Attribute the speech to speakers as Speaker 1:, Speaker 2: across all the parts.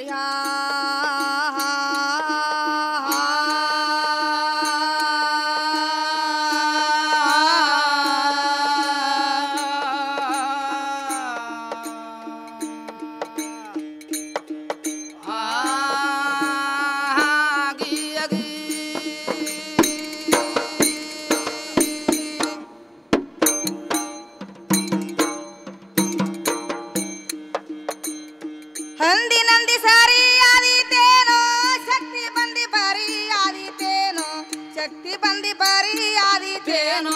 Speaker 1: ಹರಿಹಾ ಹಂದಿ ನಂದಿ ಸಾರಿ ಆದೀತೇನೋ ಶಕ್ತಿ ಬಂದಿ ಬಾರಿ ಆದೀತೇನೋ ಶಕ್ತಿ ಬಂದಿ ಬಾರಿ ಆದೀತೇನೋ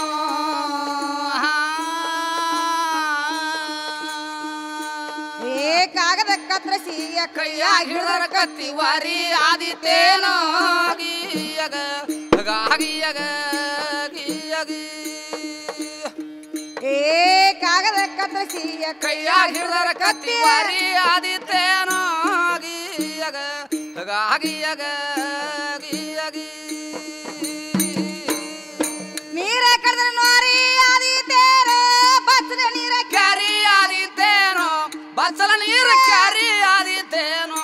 Speaker 1: ಏ ಕಾಗದ ಕತ್ರಸಿಯ ಕೈಯಾಗ ಹಿಡಿದರ ಕತ್ತಿ ವಾರಿ ಆದೀತೇನೋ
Speaker 2: ಗೀಯಗ ಗಾಗಿಯಗ ಗೀಯಗಿ
Speaker 1: ಏ ಕಾಗದ ಕತ್ರಸಿಯ
Speaker 2: ಕೈಯಾಗ ಹಿಡಿದರ ಕತ್ತಿ ವಾರಿ ಆದಿತ್ತೇನೋ ಗೀಯಗ ಗಾಗಿಯಗ ಗೀಯಗಿ
Speaker 1: ನೀರ ಕಡದ್ರ ನೋರಿ ಆದೀತೇನೋ ಬಚ್ಚದ ನೀರ
Speaker 2: ಕ್ಯಾರಿ ಆದಿತ್ತೇನೋ ಬಚ್ಚಲ ನೀರು ಕ್ಯಾರಿ ಆದಿತ್ತೇನೋ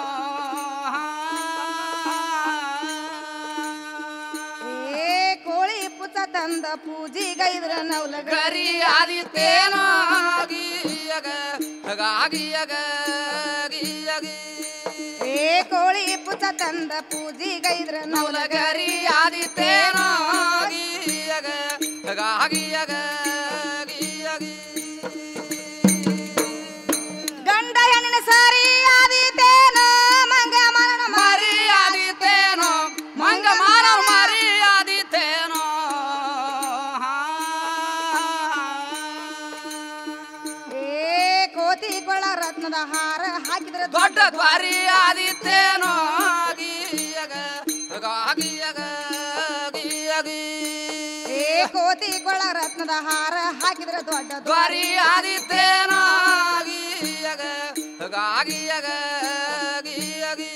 Speaker 1: ಏ ಕೋಳಿ ಪುತ್ತ ತಂದ ಪೂಜಿಗೈದ್ರ ನವಲಗ
Speaker 2: ಗರಿ ಆದಿತ್ತೇನೋ ಗೀಯಗ ಗಾಗಿಯಗ ಗೀಯಗಿ
Speaker 1: ಏ ಕೋಳಿ ಪುತ್ತ ತಂದ ಪೂಜಿಗೈದ್ರ ನವಲಗ
Speaker 2: ನವಲಗರಿ ಆದಿತ್ತೇನೋ ಗೀಯಗ ಗಾಗಿಯಗ ಗೀಯಗಿ
Speaker 1: ಗಂಡ ಹೆಣ್ಣಿನ ಸಾರಿ ಆದೀತೇನೋ ಮಂಗ ಮರಣ
Speaker 2: ಮರಿ ಆದಿತ್ತೇನೋ ಮಂಗ ಮಾರ ಮರಿ ಆದಿತ್ತೇನೋ
Speaker 1: ಏ ಕೋತಿ ಕೊಳ ರತ್ನದ ಹಾರ ಹಾಕಿದ್ರ
Speaker 2: ದೊಡ್ಡ ದ್ವಾರಿ ಆದಿತ್ತೇನೋ ಗೀಯಗ ಗಾಗಿಯಗ ಗೀಯಗಿ
Speaker 1: ಏ ಕೋತಿ ಕೊಳ ರತ್ನದ ಹಾರ ಹಾಕಿದ್ರ ದೊಡ್ಡ
Speaker 2: ದ್ವಾರಿ ಆದಿತ್ತೇನೋ ಗೀಯಗ ಗಾಗಿಯಗ ಗೀಯಗಿ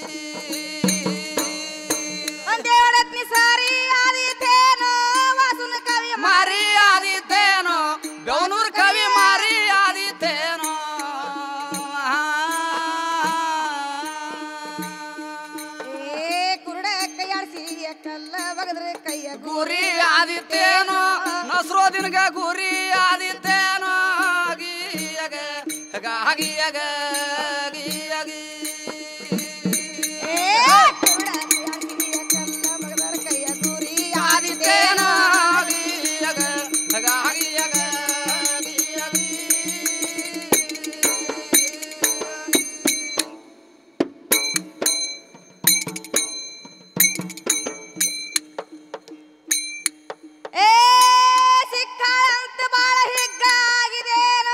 Speaker 1: ಅಂತೇಳತ್ನಿ ಸಾರಿ ಆದೀತೇನೋ ವಾಸುನ ಕವಿ
Speaker 2: ಮಾರಿ ಆದಿತ್ತೇನೋ ಬೆವನೂರ್ ಕವಿ ಮಾರಿ ಆದಿತ್ತೇನೋ
Speaker 1: ಏ ಕುರುಡ ಕೈಯಾಡ್ಸಿ ಕಲ್ಲ ಬಗದ್ರ ಕೈಯ
Speaker 2: ಗುರಿ ಆದಿತ್ತೇನೋ ನಸ್ರೋದಿನ್ಗ ಗುರಿ ಆದಿತ್ತೇನೋ ಗೀಯಗ ಗಾಗಿಯಗ ಗೀಯಗಿ
Speaker 1: ಏ ಕುರುಡ ಕೈಯಾಡ್ಸಿ ಕಲ್ಲ ಬಗದ್ರ ಕೈಯ ಗುರಿ
Speaker 2: ಆದಿತ್ತೇನೋ
Speaker 1: ಆದಿತೇನೋ
Speaker 2: ಗೀಯಗ ಗಾಗಿಯಗ ಗೀಯಗಿ
Speaker 1: ಏ ಸಿಕ್ಕಾಳಂತ ಬಾಳ ಹಿಗ್ಗಾಗಿದೇನೋ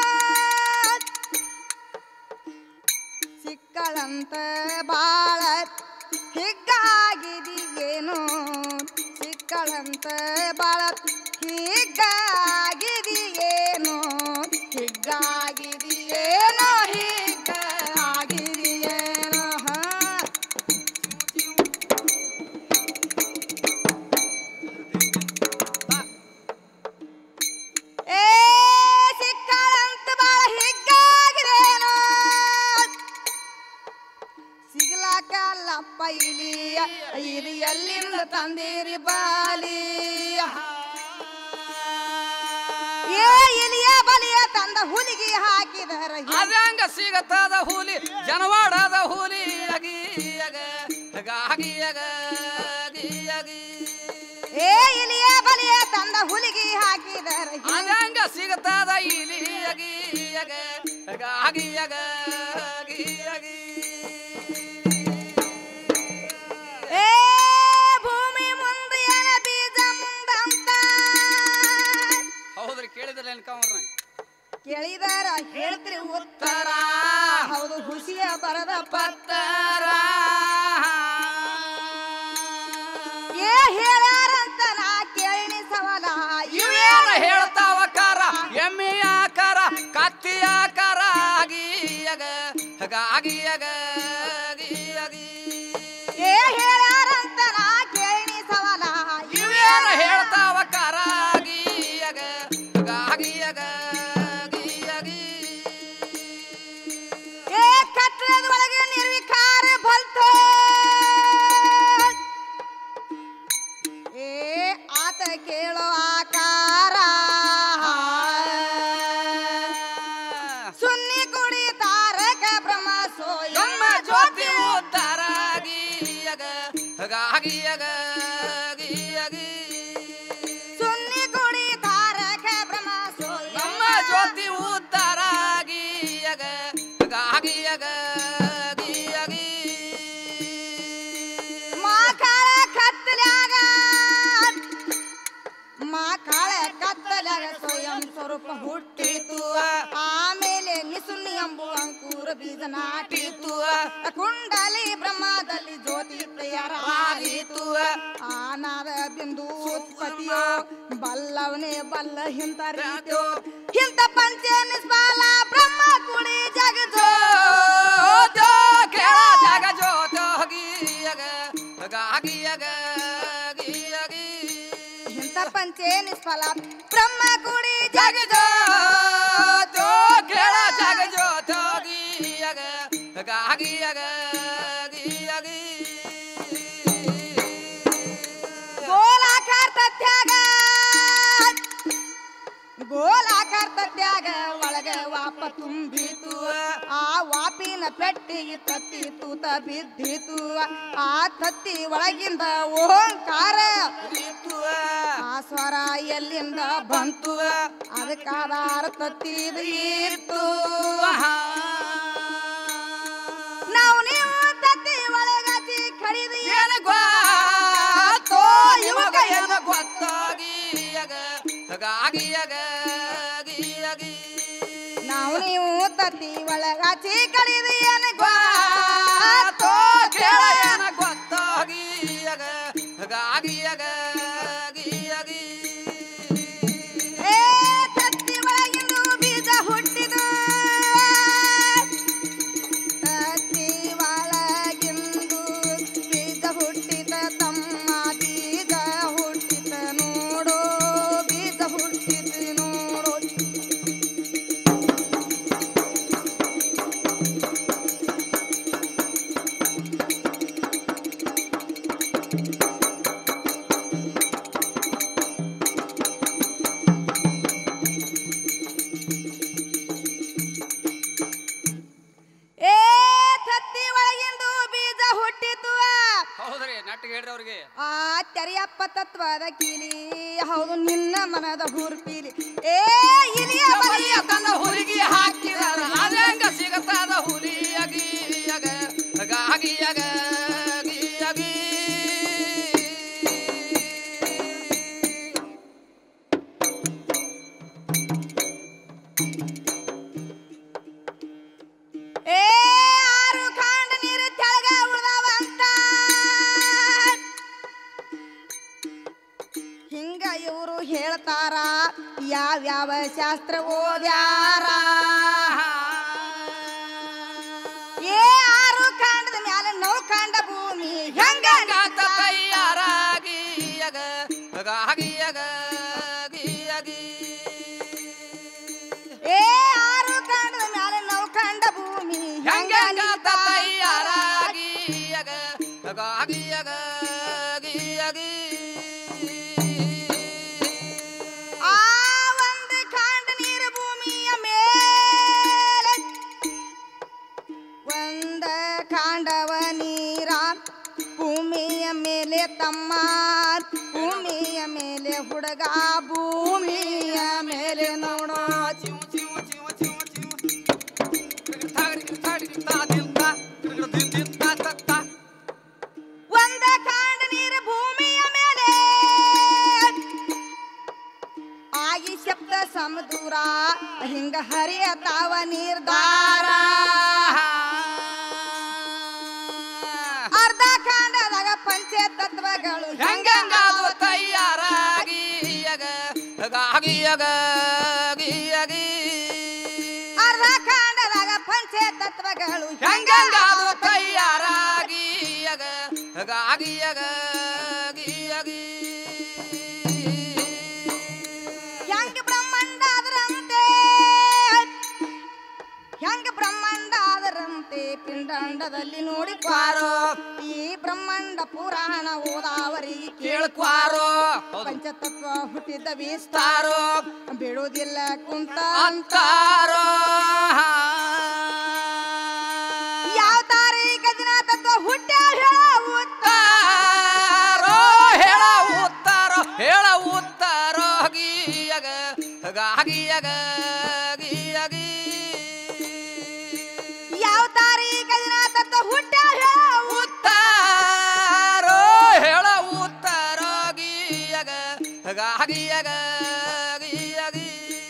Speaker 1: ಸಿಕ್ಕಳಂತ ಬಾಳ ಹಿಗ್ಗಾಗಿದೆಯೇನೋ ಸಿಕ್ಕಳಂತ ಬಾಳ ಹಿಗ್ಗಾಗಿದೆಯೇನೋ ಹಿಗ್ಗಾಗಿದೆಯೇನೋ ಹಿಗ್ಗಾಗಿದೆಯೇನೋ ಹಾ ಏ ಸಿಕ್ಕಾಳಂತ ಬಾಳ ಹಿಗ್ಗಾಗಿದೇನೋ ಸಿಗ್ಲಾಕಲ್ಲಪ್ಪ ಇಲಿಯ ಇದು ಎಲ್ಲಿಂದ ತಂದಿರಿ ಬಾಲಿ ಏ ಇಲಿಯ ಬಲಿಯ ತಂದ ಹುಲಿಗೆ ಹಾಕಿದರ
Speaker 2: ಅದಂಗ ಸಿಗತದ ಹುಲಿ ಜನವಾಡದ ಹುಲಿ ಅಗಿಯಗ ಗಾಗಿಯಗ ಗೀಯಗಿ
Speaker 1: ಏ ಇಲಿಯ ಬಲಿಯ ತಂದ ಹುಲಿಗೆ ಹಾಕಿದರ
Speaker 2: ಅದಂಗ ಸಿಗತದ ಇಲಿ ಅಗಿಯಗ ಗಾಗಿಯಗ ಗೀಯಗಿ
Speaker 1: ಏ ಭೂಮಿ ಮುಂದೆ ಏನ ಬೀಜ ಮುಂದಂತ
Speaker 2: ಹೌದ್ರಿ ಕೇಳಿದ್ರಲ್ಲ ಅನ್ಕೊಂಡ್ರ
Speaker 1: ಕೇಳಿದಾರ ಹೇಳ್ತ್ರಿ ಉತ್ತರ ಹೌದು ಖುಷಿಯ ಬರದ
Speaker 2: ಪತ್ತರ
Speaker 1: ಏ ಹೇಳ್ಯಾರಂತ ನಾ ಕೇಳಿನಿ ಸವಾಲ
Speaker 2: ಇವೇನ ಹೇಳ್ತಾವ ಕಾರ ಎಮ್ಮೆಯ ಕಾರ ಕತ್ತಿಯ ಕಾರ ಗೀಯಗ ಗಾಗಿಯಗ ಗೀಯಗಿ
Speaker 1: ಏ ಹೇಳ್ಯಾರಂತ ನಾ ಕೇಳಿನಿ ಸವಾಲ
Speaker 2: ಇವೇನ ಹೇಳ್ತಾವ ಕಾರ ಗೀಯಗ ಗಾಗಿಯಗ ಗೀಯಗಿ
Speaker 1: ಏ ಕಟ್ಟಡದ ಒಳಗೆ ನಿರ್ವಿಕ
Speaker 2: ಗಾಗಿಯಗ ಗಿಯಗಿ
Speaker 1: ಮಾಕಾಳ ಕತ್ತಲ್ಯಾಗ ಮಾಕಾಳ ಕತ್ತಲ್ಯಾಗ ಸ್ವಯಂ ಸ್ವರೂಪ ಹುಟ್ಟಿತು ಆಮೇಲೆ ನಿಸುನಿ ಎಂಬು ಅಂಕುರ ಬೀಜ ನಾಟಿತು ಕುಂಡಲಿ ಬ್ರಹ್ಮದಲ್ಲಿ ಜ್ಯೋತಿ ಪ್ರಿಯರಾಗಿತು ಆನಾದ ಬಿಂದು ಉತ್ಪತ್ತಿಯೋ ಬಲ್ಲವನೇ ಬಲ್ಲ ಹಿಂತ ರೀತಿಯೋ ಹಿಂತ ಪಂಚ ನಿಸ್ಬಾಲ ಬ್ರಹ್ಮ ಕುಡಿ ಜಗಜೋ
Speaker 2: ಜೋ ಕೇಳ ಜಗ ಜೋತ ಗಿಯಗ ಗಾಗಿಯಗ ಗಿಯಗಿ
Speaker 1: ಇಂಥ ಪಂಚೆ ನಿಷ್ಫಲ ಬ್ರಹ್ಮ ಕುಡಿ
Speaker 2: ಜಗ
Speaker 1: ಜಗ
Speaker 2: ಜೋ ಕೇಳ ಜಗ ಜೋತ ಗಿಯಗ ಗಾಗಿಯಗ ಗಿಯಗಿ
Speaker 1: ಗೋಲಾಕಾರ ತತ್ಯಾಗ ಗೋಲಾಕಾರ ತತ್ಯಾಗ ಒಳಗ ವಾಪ ತುಂಬಿತು ಆ ವಾಪಿನ ಪೆಟ್ಟಿಗೆ ತತ್ತಿ ತೂತ ಬಿದ್ದಿತು ಆ ತತ್ತಿ ಒಳಗಿಂದ ಓಂಕಾರ ಆ ಸ್ವರ ಎಲ್ಲಿಂದ ಬಂತು ಅದಕ್ಕಾದಾರ ತತ್ತಿದು ಇತ್ತು ನಾವು ನೀವು ತತ್ತಿ ಒಳಗತಿ ಕಡಿದು
Speaker 2: ಏನ ಗೊತ್ತೋ ಇವಾಗ ಏನ ಗೊತ್ತಾಗಿಯಗ ಗಾಗಿಯಗ ಗಿಯಗಿ
Speaker 1: ನಾವು ನೀವು ತತ್ತಿ ಒಳಗತಿ ಕಡಿದು ಏನು
Speaker 2: ಗೊತ್ತೋ
Speaker 1: ಗೊತ್ತೋ
Speaker 2: ಕೇಳ ಏನ ಗೊತ್ತಾಗಿಯಗ ಗಾಗಿಯಗ ಗಿಯಗಿ
Speaker 1: ಏ ತತ್ತಿ ಒಳಗಿಂದು ಬೀಜ ಹುಟ್ಟಿದು ತತ್ತಿ ಒಳಗಿಂದು ಬೀಜ ಹುಟ್ಟಿದ ತಮ್ಮ ಬೀಜ ಹುಟ್ಟಿದ ನೋಡೋ ಬೀಜ ಹುಟ್ಟಿದ ನೋಡೋ ಏ ತತ್ತಿ ಒಳಗಿಂದು ಬೀಜ ಹುಟ್ಟಿತು
Speaker 2: ಹೌದ್ರಿ ನಟ್ಟಿಗೆ ಹೇಳ್ರಿ ಅವ್ರಿಗೆ
Speaker 1: ಆ ತೆರೆಯಪ್ಪ ತತ್ವದ ಕೀಲಿ ಹೌದು ನಿನ್ನ ಮನದ ಹುರ್ಪಿಲಿ ಏ ಇಲಿಯ ಬಲಿಯ
Speaker 2: ಬಲಿಯ ತನ್ನ ಹುಲಿಗೆ ಹಾಕಿದಾರ ಅದಂಗ ಸಿಗತದ ಹುಲಿಯಗಿ ಯಗ ಗಾಗಿಯಗ ಗಿಯಗಿ
Speaker 1: ಏ ಆರು ಖಾಂಡ ನೀರು ತೆಳಗ ಉಳ್ದವಂತ ಹಿಂಗ ಇವರು ಹೇಳ್ತಾರ ಯಾವ್ಯಾವ ಶಾಸ್ತ್ರ ಓದ್ಯಾರ ಏ ಆರು ಖಾಂಡದ ಮ್ಯಾಲ ನೌ ಖಾಂಡ ಭೂಮಿ ಹೆಂಗ
Speaker 2: ಗಂಗಾತ ತಯ್ಯಾರಾಗಿ ಯಗ ಗಾಗಿಯಗ ಗಿಯಗಿ
Speaker 1: ಏ ಆರು ಖಾಂಡದ ಮ್ಯಾಲ ನೌ ಖಾಂಡ ಭೂಮಿ ಹೆಂಗ
Speaker 2: ಗಂಗಾತ ತಯ್ಯಾರಾಗಿ ಯಗ ಗಾಗಿಯಗ ಗಿಯಗಿ
Speaker 1: ಆ ಒಂದು ಖಾಂಡ ನೀರು ಭೂಮಿಯ ಮೇಲೆ ಒಂದ ಖಾಂಡವ ನೀರ ಭೂಮಿಯ ಮೇಲೆ ತಮ್ಮ ಭೂಮಿಯ ಮೇಲೆ ಹುಡುಗ ಭೂಮಿಯ ಮೇಲೆ ನೋಡೋ
Speaker 2: ಚಿವು ಚಿವು ಚಿವು ಚಿವು ಚಿವು ಗಿರ್ತಾಗಡಿ ಗಿರ್ತಾಗಡಿ ಗಿರ್ತಾ ದಿಲ್ತಾ ಗಿರ್ಗಿರ್ ದಿಲ್ ದಿಲ್ತಾ ತತ್ತಾ
Speaker 1: ಒಂದ ಖಾಂಡ ನೀರು ಭೂಮಿಯ ಮೇಲೆ ಆಗಿ ಶಬ್ದ ಸಮದೂರ ಹಿಂಗ ಹರಿಯತಾವ ನಿರ್ಧಾರ ಅರ್ಧ ಖಾಂಡದಾಗ ಪಂಚ ತತ್ವಗಳು
Speaker 2: ಹೆಂಗಂಗಾದು ತಯ್ಯಾರಾಗಿ ಯಗ ಗಾಗಿಯಗ ಗಿಯಗಿ
Speaker 1: ಅರ್ಧ ಖಾಂಡದಾಗ ಪಂಚ ತತ್ವಗಳು
Speaker 2: ಹೆಂಗಂಗಾದು ತಯ್ಯಾರಾಗಿ ಯಗ ಗಾಗಿಯಗ ಗಿಯಗಿ
Speaker 1: ಹೆಂಗ ಬ್ರಹ್ಮಾಂಡ ಅದರಂತೆ ಹೆಂಗ ಬ್ರಹ್ಮಾಂಡ ಅದರಂತೆ ಪಿಂಡಾಂಡದಲ್ಲಿ ನೋಡಿಕ್ವಾರೋ ಈ ಬ್ರಹ್ಮಾಂಡ ಪುರಾಣ ಓದಾವರಿಗೆ
Speaker 2: ಕೇಳ್ಕ್ವಾರೋ
Speaker 1: ಪಂಚತತ್ವ ಹುಟ್ಟಿದ ವಿಸ್ತಾರ
Speaker 2: ತಾರೋ
Speaker 1: ಬಿಡುವುದಿಲ್ಲ ಕುಂತ
Speaker 2: ಅಂತಾರೋ
Speaker 1: ಯಾವ ತಾರೀಕ ದಿನ ತತ್ವ ಹುಟ್ಟ
Speaker 2: ಉತ್ತಾರೋ ಹೇಳ ಉತ್ತಾರೋ ಹೇಳ ಉತ್ತಾರೋ ಗೀಯಗ ಗಾಗಿಯಗ ಗೀಯಗಿ ಗಾಗಿಯಗ ಗಿಯಗಿ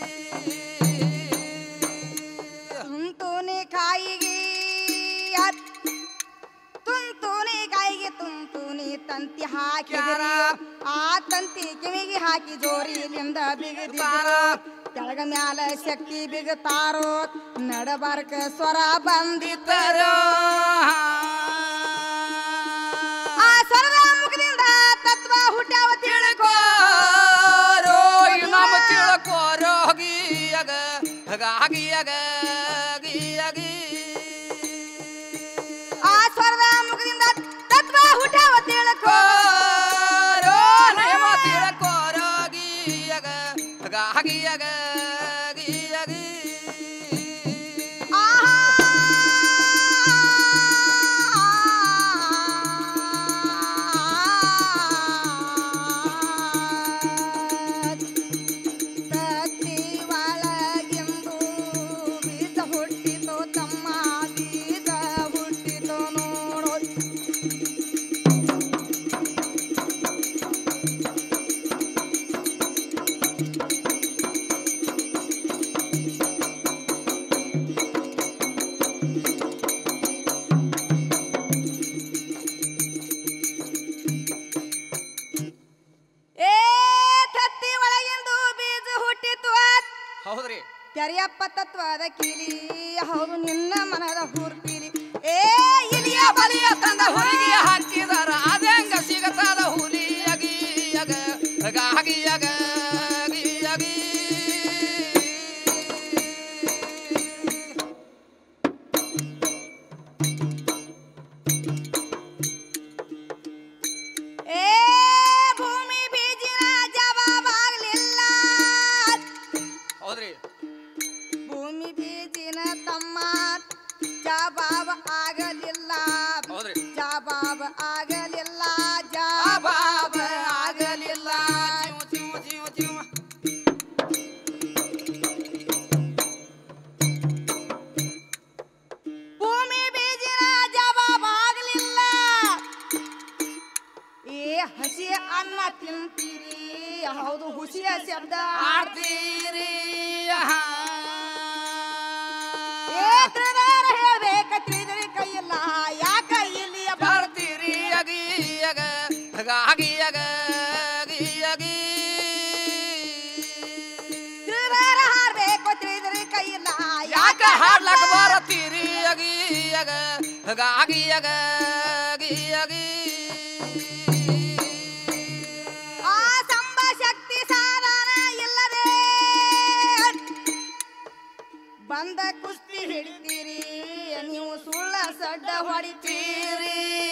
Speaker 1: ತುಂತುನಿ ಕಾಯಿಗೆ ಅದ್- ತುಂತುನಿ ಕಾಯಿಗೆ ತುಂತುನಿ ತಂತಿ ಹಾಕಿದಿರಿ ಆ ತಂತಿ ಕಿವಿಗೆ ಹಾಕಿ ಜೋರಿಲಿಂದ ಬಿಗದಿದ್ರು ಕೆಳಗ ಮ್ಯಾಲ ಶಕ್ತಿ ಬಿಗತಾರೋ ನಡಬಾರ್ಕ ಸ್ವರ ಬಂದಿತ್ತರೋ ಆ ಸ್ವರದ ಮುಖದಿಂದ ತತ್ವ ಹುಟ್ಟ್ಯಾವ ತಿಳ್ಕೋ
Speaker 2: ರೋ ನಮ್ಮ ತಿಳ್ಕೋರೋ ಗಿಯಗ ಗಾಗಿಯಗ ಗಿಯಗಿ
Speaker 1: ಆ ಸ್ವರದ ಮುಖದಿಂದ ತತ್ವ ಹುಟ್ಟ್ಯಾವ ತಿಳ್ಕೋ
Speaker 2: ರೋ ನೇಮ ತಿಳ್ಕೋರೋ ಗಿಯಗ ಗಾಗಿಯಗ ಗಿಯಗಿ
Speaker 1: ತತ್ತಿ ಒಳಗೆಂದು ಬೀಜ ಹುಟ್ಟಿತು ತಮ್ಮ ಬೀಜ ಹುಟ್ಟಿತು ನೋಡೋ ಏ ತತ್ತಿ ಒಳಗೆಂದು ಬೀಜ ಹುಟ್ಟಿತು ಆತ್.
Speaker 2: ಹೌದ್ರಿ
Speaker 1: ತೆರೆಯಪ್ಪ ತತ್ವದ ಕೀಲಿ ಹೌದು ನಿನ್ನ ಮನದ ಹುರ್ಪಿಲಿ ಏ ಇಲಿಯ ಬಲಿಯ ತಂದ
Speaker 2: ಹೊರಗೆ ಹಾಕಿದರ ಅದಂಗ ಸಿಗತದ ಹುಲಿಯಗಿ ಯಗ ಗಾಗಿಯಗ ಗಿಯಗಿ
Speaker 1: ಏ ಭೂಮಿ ಬೀಜಿನ ಜವಾಬಾಗ್ಲಿಲ್ಲ
Speaker 2: ಹೌದ್ರಿ
Speaker 1: ಭೂಮಿ ಬೀಜಿನ ತಮ್ಮ ಜವಾಬ ಆಗಲಿಲ್ಲ
Speaker 2: ಹೌದ್ರಿ
Speaker 1: ಜವಾಬ ಆಗಲಿಲ್ಲ
Speaker 2: ಬಾಬ
Speaker 1: ಜವಾಬ
Speaker 2: ಆಗಲಿಲ್ಲ ಜೀವ ಜೀವ ಜೀವ ಜೀವ
Speaker 1: ಭೂಮಿ ಬೀಜಿನ ಜವಾಬಾಗಲಿಲ್ಲ ಏ ಹಸಿ ಅನ್ನ ತಿಂತೀರಿ ಹೌದು ಹುಸಿಯ ಶಬ್ದ
Speaker 2: ಆಡ್ತೀರಿ
Speaker 1: ಏ ತಿಳಿದಾರ ಹೇಳ್ಬೇಕ ತಿಳಿದ್ರಿ ಕೈಯಿಲ್ಲ ಯಾಕ ಇಲ್ಲಿಯ ಬ-
Speaker 2: ಬರ್ತೀರಿ ಯಗಿ ಯಗ ಗಾಗಿಯಗ ಗಿಯಗಿ
Speaker 1: ತಿಳಿದಾರ ಹಾಡ್ಬೇಕು ತಿಳಿದ್ರಿ ಕೈಯಿಲ್ಲ
Speaker 2: ಯಾಕ ಹಾಡ್ಲಕ ಬರತೀರಿ ಯಗಿ ಯಗ ಗಾಗಿಯಗ ಗಿಯಗಿ
Speaker 1: ಆ ಸಂಬ ಶಕ್ತಿ ಸಾಧನ ಇಲ್ಲದೆ ಬಂದ ಕುಸ್ತಿ ಹಿಡಿತೀರಿ ನೀವು ಸುಳ್ಳ ಸಡ್ಡ ಹೊಡಿತೀರಿ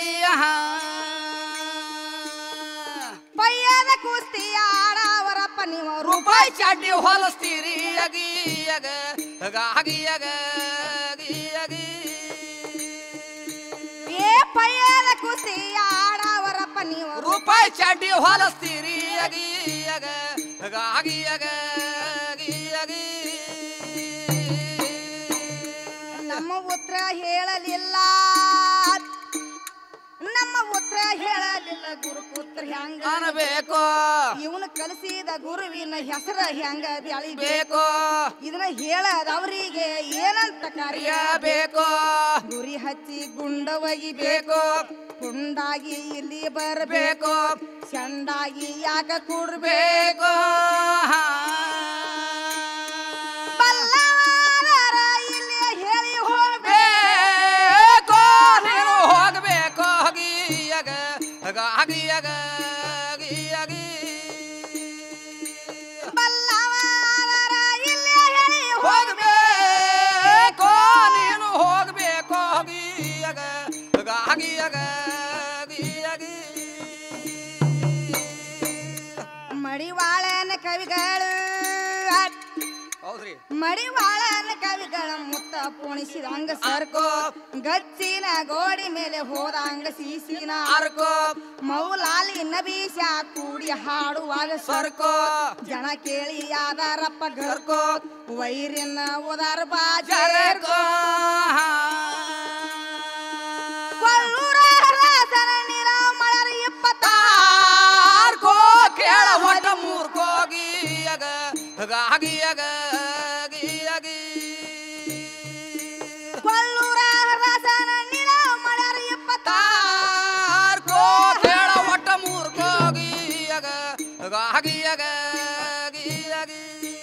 Speaker 1: ಪಯ್ಯದ ಕುಸ್ತಿ ಆಡವರಪ್ಪ ನೀವು ರೂಪ
Speaker 2: ರೂಪಾಯಿ ಚಾಟಿ ಹೊಲಸ್ತೀರಿ ಯಗಿ ಯಗ ಗಾಗಿಯಗ ಗಿಯಗಿ
Speaker 1: ಏ ಪಯ್ಯದ ಕುಸ್ತಿ ಆಡವರಪ್ಪ ನೀವು ರೂಪ
Speaker 2: ರೂಪಾಯಿ ಚಾಟಿ ಹೊಲಸ್ತೀರಿ ಯಗಿ ಯಗ ಗಾಗಿಯಗ ಗಿಯಗಿ
Speaker 1: ನಮ್ಮ ಉತ್ತರ ಹೇಳಲಿಲ್ಲ ನಮ್ಮ ಉತ್ತರ ಹೇಳಲಿಲ್ಲ ಗುರುಪುತ್ರ ಹೆಂಗ
Speaker 2: ಅನ್ಬೇಕು
Speaker 1: ಇವನು ಕಲಿಸಿದ ಗುರುವಿನ ಹೆಸರ ಹೆಂಗ ಬೆಳಿಬೇಕು
Speaker 2: ಬೇಕು
Speaker 1: ಇದನ್ನ ಹೇಳದವರಿಗೆ ಏನಂತ ಕಾರ್ಯ
Speaker 2: ಬೇಕು
Speaker 1: ಗುರಿ ಹಚ್ಚಿ ಗುಂಡ ಒಗಿಬೇಕು
Speaker 2: ಬೇಕು
Speaker 1: ಕುಂಡಾಗಿ ಇಲ್ಲಿ ಬರಬೇಕು
Speaker 2: ಬೇಕು
Speaker 1: ಚಂಡಾಗಿ ಯಾಕ ಕೂಡ್ಬೇಕು
Speaker 2: ಬೇಕು
Speaker 1: ಬಲ್ಲವರ ಇಲ್ಲಿ ಹೇಳಿ ಹೋಗ್ಬೇಕು
Speaker 2: ಬೇಕು ನೀನು ಹೋಗಬೇಕು ಗಿಯಗ ಗಾಗಿಯಗ ಗಿಯಗಿ
Speaker 1: ಬಲ್ಲವರ ಇಲ್ಲಿ ಹೇಳಿ
Speaker 2: ಹೋಗಬೇಕು ನೀನು ಹೋಗಬೇಕು ಗಿಯಗ ಗಾಗಿಯಗ ಗಿಯಗಿ
Speaker 1: ಮಡಿವಾಳನ ಕವಿಗಳು
Speaker 2: ಹೌದ್ರಿ
Speaker 1: ಮಡಿವಾಳನ ಕವಿಗಳ ಮುತ್ತ ಪೋಣಿಸಿದಂಗ ಸರ್ಕೋ ಗಚ್ಚಿನ ಗೋಡಿ ಮೇಲೆ ಹೋದಂಗ ಸೀಸಿನ
Speaker 2: ಅರ್ಕೋ
Speaker 1: ಮೌಲಾಲಿ ನಬೀಶ ಕೂಡಿ ಹಾಡುವಾಗ
Speaker 2: ಸರ್ಕೋ
Speaker 1: ಜನ ಕೇಳಿ ಯಾದಾರಪ್ಪ ಗರ್ಕೋ
Speaker 2: ಸರ್ಕೋ
Speaker 1: ವೈರಿನ ಉದಾರ ಬಾಜ
Speaker 2: ಜರಕೋ
Speaker 1: ಕೊಳ್ಳೂರ ರಾಸನ ನೀರ ಮಳರ ಇಪ್ಪತ್ತ
Speaker 2: ಆರ್ಕೋ ಕೇಳ ಹೊಟ್ಟ ಮೂರ್ಕೋ ಗಾಗಿಯಗ ಗಿಯಗಿ
Speaker 1: ಕೊಳ್ಳೂರ ರಾಸನ ನಿಲ ಮಾಡ್ಯಾರ ಇಪ್ಪತ್ತ
Speaker 2: ತಾರ್ಕೋ ಕೇಳ ಒಟ್ಟ ಮೂರ್ಕೋಗಿಯಗ ಗಾಗಿಯಗ ಗಿಯಗಿ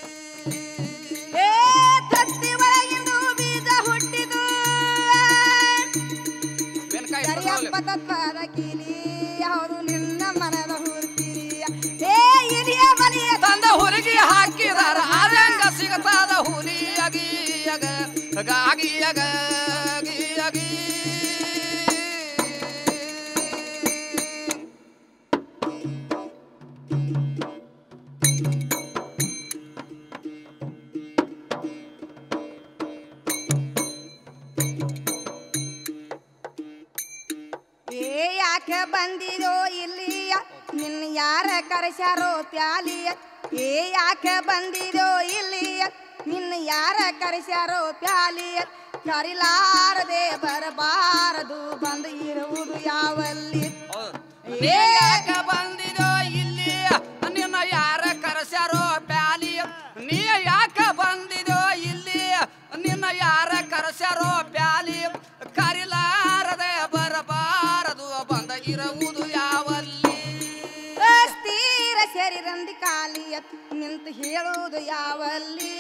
Speaker 1: ಏ ತತ್ತಿ ಒಳಗಿಂದು ಬೀಜ ಹುಟ್ಟಿದು
Speaker 2: ಬೆನ್ಕಾಯಿ
Speaker 1: ಕರಿಯಪ್ಪ ತತ್ವದ ಕೀಲಿ ಹೌದು ನಿನ್ನ ಮನದ ಹುರ್ಕಿರಿಯ ಏ ಇಲಿಯ ಬಲಿಯ
Speaker 2: ತಂದ ಹುಲಿಗೆ ಹಾಕಿದಾರ ಅದಂಗ ಸಿಗತಾದ ಹುಲಿಯಗಿಯಗ ಗಾಗಿಯಗ ಗಿಯಗಿ
Speaker 1: ಏ ಯಾಕೆ ಬಂದಿದೋ ಇಲ್ಲಿಯ ನಿನ್ನ ಯಾರ ಕರೆಸ್ಯಾರೋ ಪ್ಯಾಲಿಯ ಏ ಯಾಕೆ ಬಂದಿದೋ ಇಲ್ಲಿಯ ನಿನ್ನ ಯಾರ ಕರೆಸ್ಯಾರೋ ಪ್ಯಾಲಿಯ ಕರಿಲಾರದೆ ಬರಬಾರದು ಬಂದು ಇರುವುದು ಯಾವಲ್ಲಿ
Speaker 2: ನೀ ಯಾಕ ಬಂದಿದೋ ಇಲ್ಲಿ ನಿನ್ನ ಯಾರ ಕರೆಸ್ಯಾರೋ ಪ್ಯಾಲಿ ನೀ ಯಾಕ ಬಂದಿದೋ ಇಲ್ಲಿ ನಿನ್ನ ಯಾರ ಕರೆಸ್ಯಾರೋ ಪ್ಯಾಲಿ ಕರಿಲಾರದೆ ಬರಬಾರದು ಬಂದ ಇರುವುದು ಯಾವಲ್ಲಿ
Speaker 1: ಅಸ್ಥಿರ ಶರೀರಂದಿ ಕಾಲಿಯ ನಿಂತು ಹೇಳುವುದು ಯಾವಲ್ಲಿ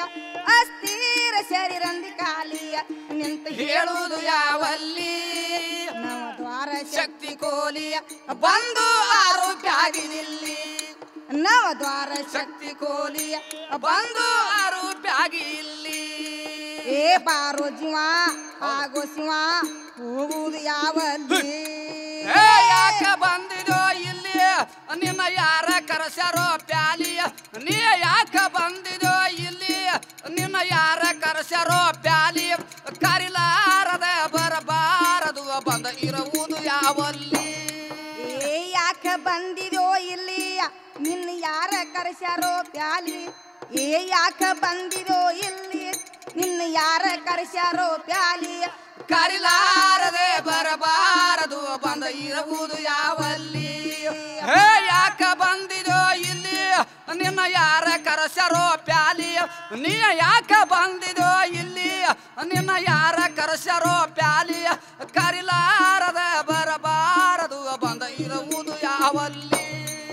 Speaker 1: ಅಸ್ಥಿರ ಶರೀರಂದಿ ಕಾಲಿಯ ನಿಂತು
Speaker 2: ಹೇಳುವುದು ಯಾವಲ್ಲಿ
Speaker 1: ನವ ದ್ವಾರ
Speaker 2: ಶಕ್ತಿ ಕೋಲಿಯ ಬಂದು ಆರೋಪ್ಯಾಗಿನಿಲ್ಲಿ
Speaker 1: ನವ ದ್ವಾರ
Speaker 2: ಶಕ್ತಿ ಕೋಲಿಯ ಬಂದು ಆರೋಪ್ಯಾಗಿ ಇಲ್ಲಿ
Speaker 1: ಏ ಬಾರೋ ಜೀವ ಆಗೋ ಶಿವ ಹೋಗುವುದು ಯಾವಲ್ಲಿ
Speaker 2: ಏ ಯಾಕ ಬಂದಿದೋ ಇಲ್ಲಿ ನಿನ್ನ ಯಾರ ಕರೆಸ್ಯಾರೋ ಪ್ಯಾಲಿಯ ನೀ ಯಾಕ ಬಂದಿದೋ ಇಲ್ಲಿ ನಿನ್ನ ಯಾರ ಕರೆಸ್ಯಾರೋ ಪ್ಯಾಲಿ ಕರಿಲಾರದ ಬರಬಾರದು ಬಂದ ಇರುವುದು ಯಾವಲ್ಲಿ
Speaker 1: ಏ ಯಾಕ ಬಂದಿದೋ ಇಲ್ಲಿ ನಿನ್ನ ಯಾರ ಕರೆಸ್ಯಾರೋ ಪ್ಯಾಲಿ ಏ ಯಾಕ ಬಂದಿದೋ ಇಲ್ಲಿ ನಿನ್ನ ಯಾರ ಕರೆಸ್ಯಾರೋ ಪ್ಯಾಲಿ
Speaker 2: ಕರಿಲಾರದೆ ಬರಬಾರದು ಬಂದ ಇರುವುದು ಯಾವಲ್ಲಿ ಹೇ ಯಾಕ ಬಂದಿದೋ ಇಲ್ಲಿ ನಿನ್ನ ಯಾರ ಕರೆಸ್ಯಾರೋ ಪ್ಯಾಲಿ ನೀ ಯಾಕ ಬಂದಿದೋ ಇಲ್ಲಿ ನಿನ್ನ ಯಾರ ಕರೆಸ್ಯಾರೋ ಪ್ಯಾಲಿ ಕರಿಲಾರದ ಬರಬಾರದು ಬಂದ ಇರುವುದು ಯಾವಲ್ಲಿ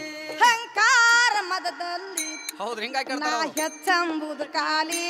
Speaker 1: ಹಂಕಾರ ಮದದಲ್ಲಿ
Speaker 2: ಹೌದು ಹಿಂಗಾಗಿ
Speaker 1: ನಾ ಹೆಚ್ಚಂಬುದು ಕಾಲಿ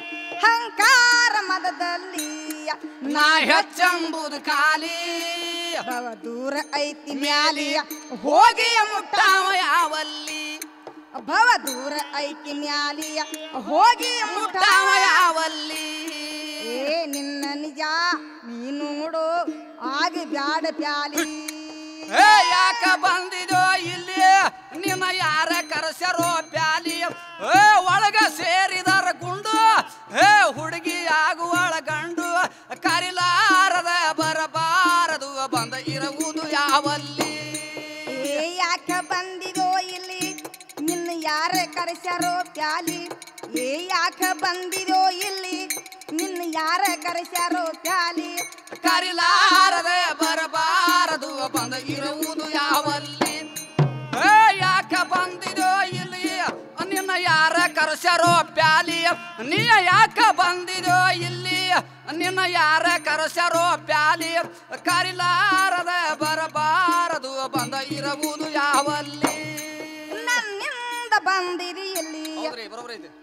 Speaker 1: ಹಂಕಾರ ಮದದಲ್ಲಿ
Speaker 2: ನಾ ಹೆಚ್ಚಂಬುದು ಖಾಲಿ
Speaker 1: ಬವ ದೂರ ಐತಿ ಮ್ಯಾಲಿಯ ಹೋಗಿ
Speaker 2: ಮುಟ್ಟಾವ ಯಾವಲ್ಲಿ
Speaker 1: ಭವ ದೂರ ಐತಿ ಮ್ಯಾಲಿಯ ಹೋಗಿ
Speaker 2: ಮುಟ್ಟಾವ
Speaker 1: ಮುಟ್ಟಾವ
Speaker 2: ಯಾವಲ್ಲಿ
Speaker 1: ಏ ನಿನ್ನ ನಿಜ ನೀನು ನೋಡು ಆಗ ಬ್ಯಾಡ ಪ್ಯಾಲಿ
Speaker 2: ಏ ಯಾಕ ಬಂದಿದೋ ಇಲ್ಲಿ ನಿನ್ನ ಯಾರ ಕರೆಸ್ಯಾರೋ ಪ್ಯಾಲಿ ಏ ಒಳಗ ಸೇರಿದಾರ ಗುಂಡು ಏ ಹುಡುಗಿ ಆಗುವಳ ಗಂಡು ಕರಿಲಾರದ ಬರಬಾರದು ಬಂದ ಇರುವುದು ಯಾವಲ್ಲಿ
Speaker 1: ಏ ಯಾಕ ಬಂದಿದೋ ಇಲ್ಲಿ ನಿನ್ನ ಯಾರ ಕರೆಸ್ಯಾರೋ ಪ್ಯಾಲಿ ಏ ಯಾಕ ಬಂದಿದೋ ಇಲ್ಲಿ ನಿನ್ನ ಯಾರ ಕರೆಸ್ಯಾರೋ ಪ್ಯಾಲಿ
Speaker 2: ಕರಿಲಾರದ ಬರಬಾರದು ಬಂದ ಇರುವುದು ಯಾವಲ್ಲಿ ಏ ಯಾಕ ಬಂದಿದೋ ಇಲ್ಲಿ ನಿನ್ನ ಯಾರ ಕರೆಸ್ಯಾರೋ ಪ್ಯಾಲಿ ನೀ ಯಾಕ ಬಂದಿದೋ ಇಲ್ಲಿ ನಿನ್ನ ಯಾರ ಕರೆಸ್ಯಾರೋ ಪ್ಯಾಲಿ ಕರಿಲಾರದ ಬರಬಾರದು ಬಂದ ಇರುವುದು ಯಾವಲ್ಲಿ
Speaker 1: ನನ್ನಿಂದ ಬಂದಿರಿ ಇಲ್ಲಿ
Speaker 2: ಹೌದ್ರಿ ಬರೋಬ್ರಿ ಐತಿ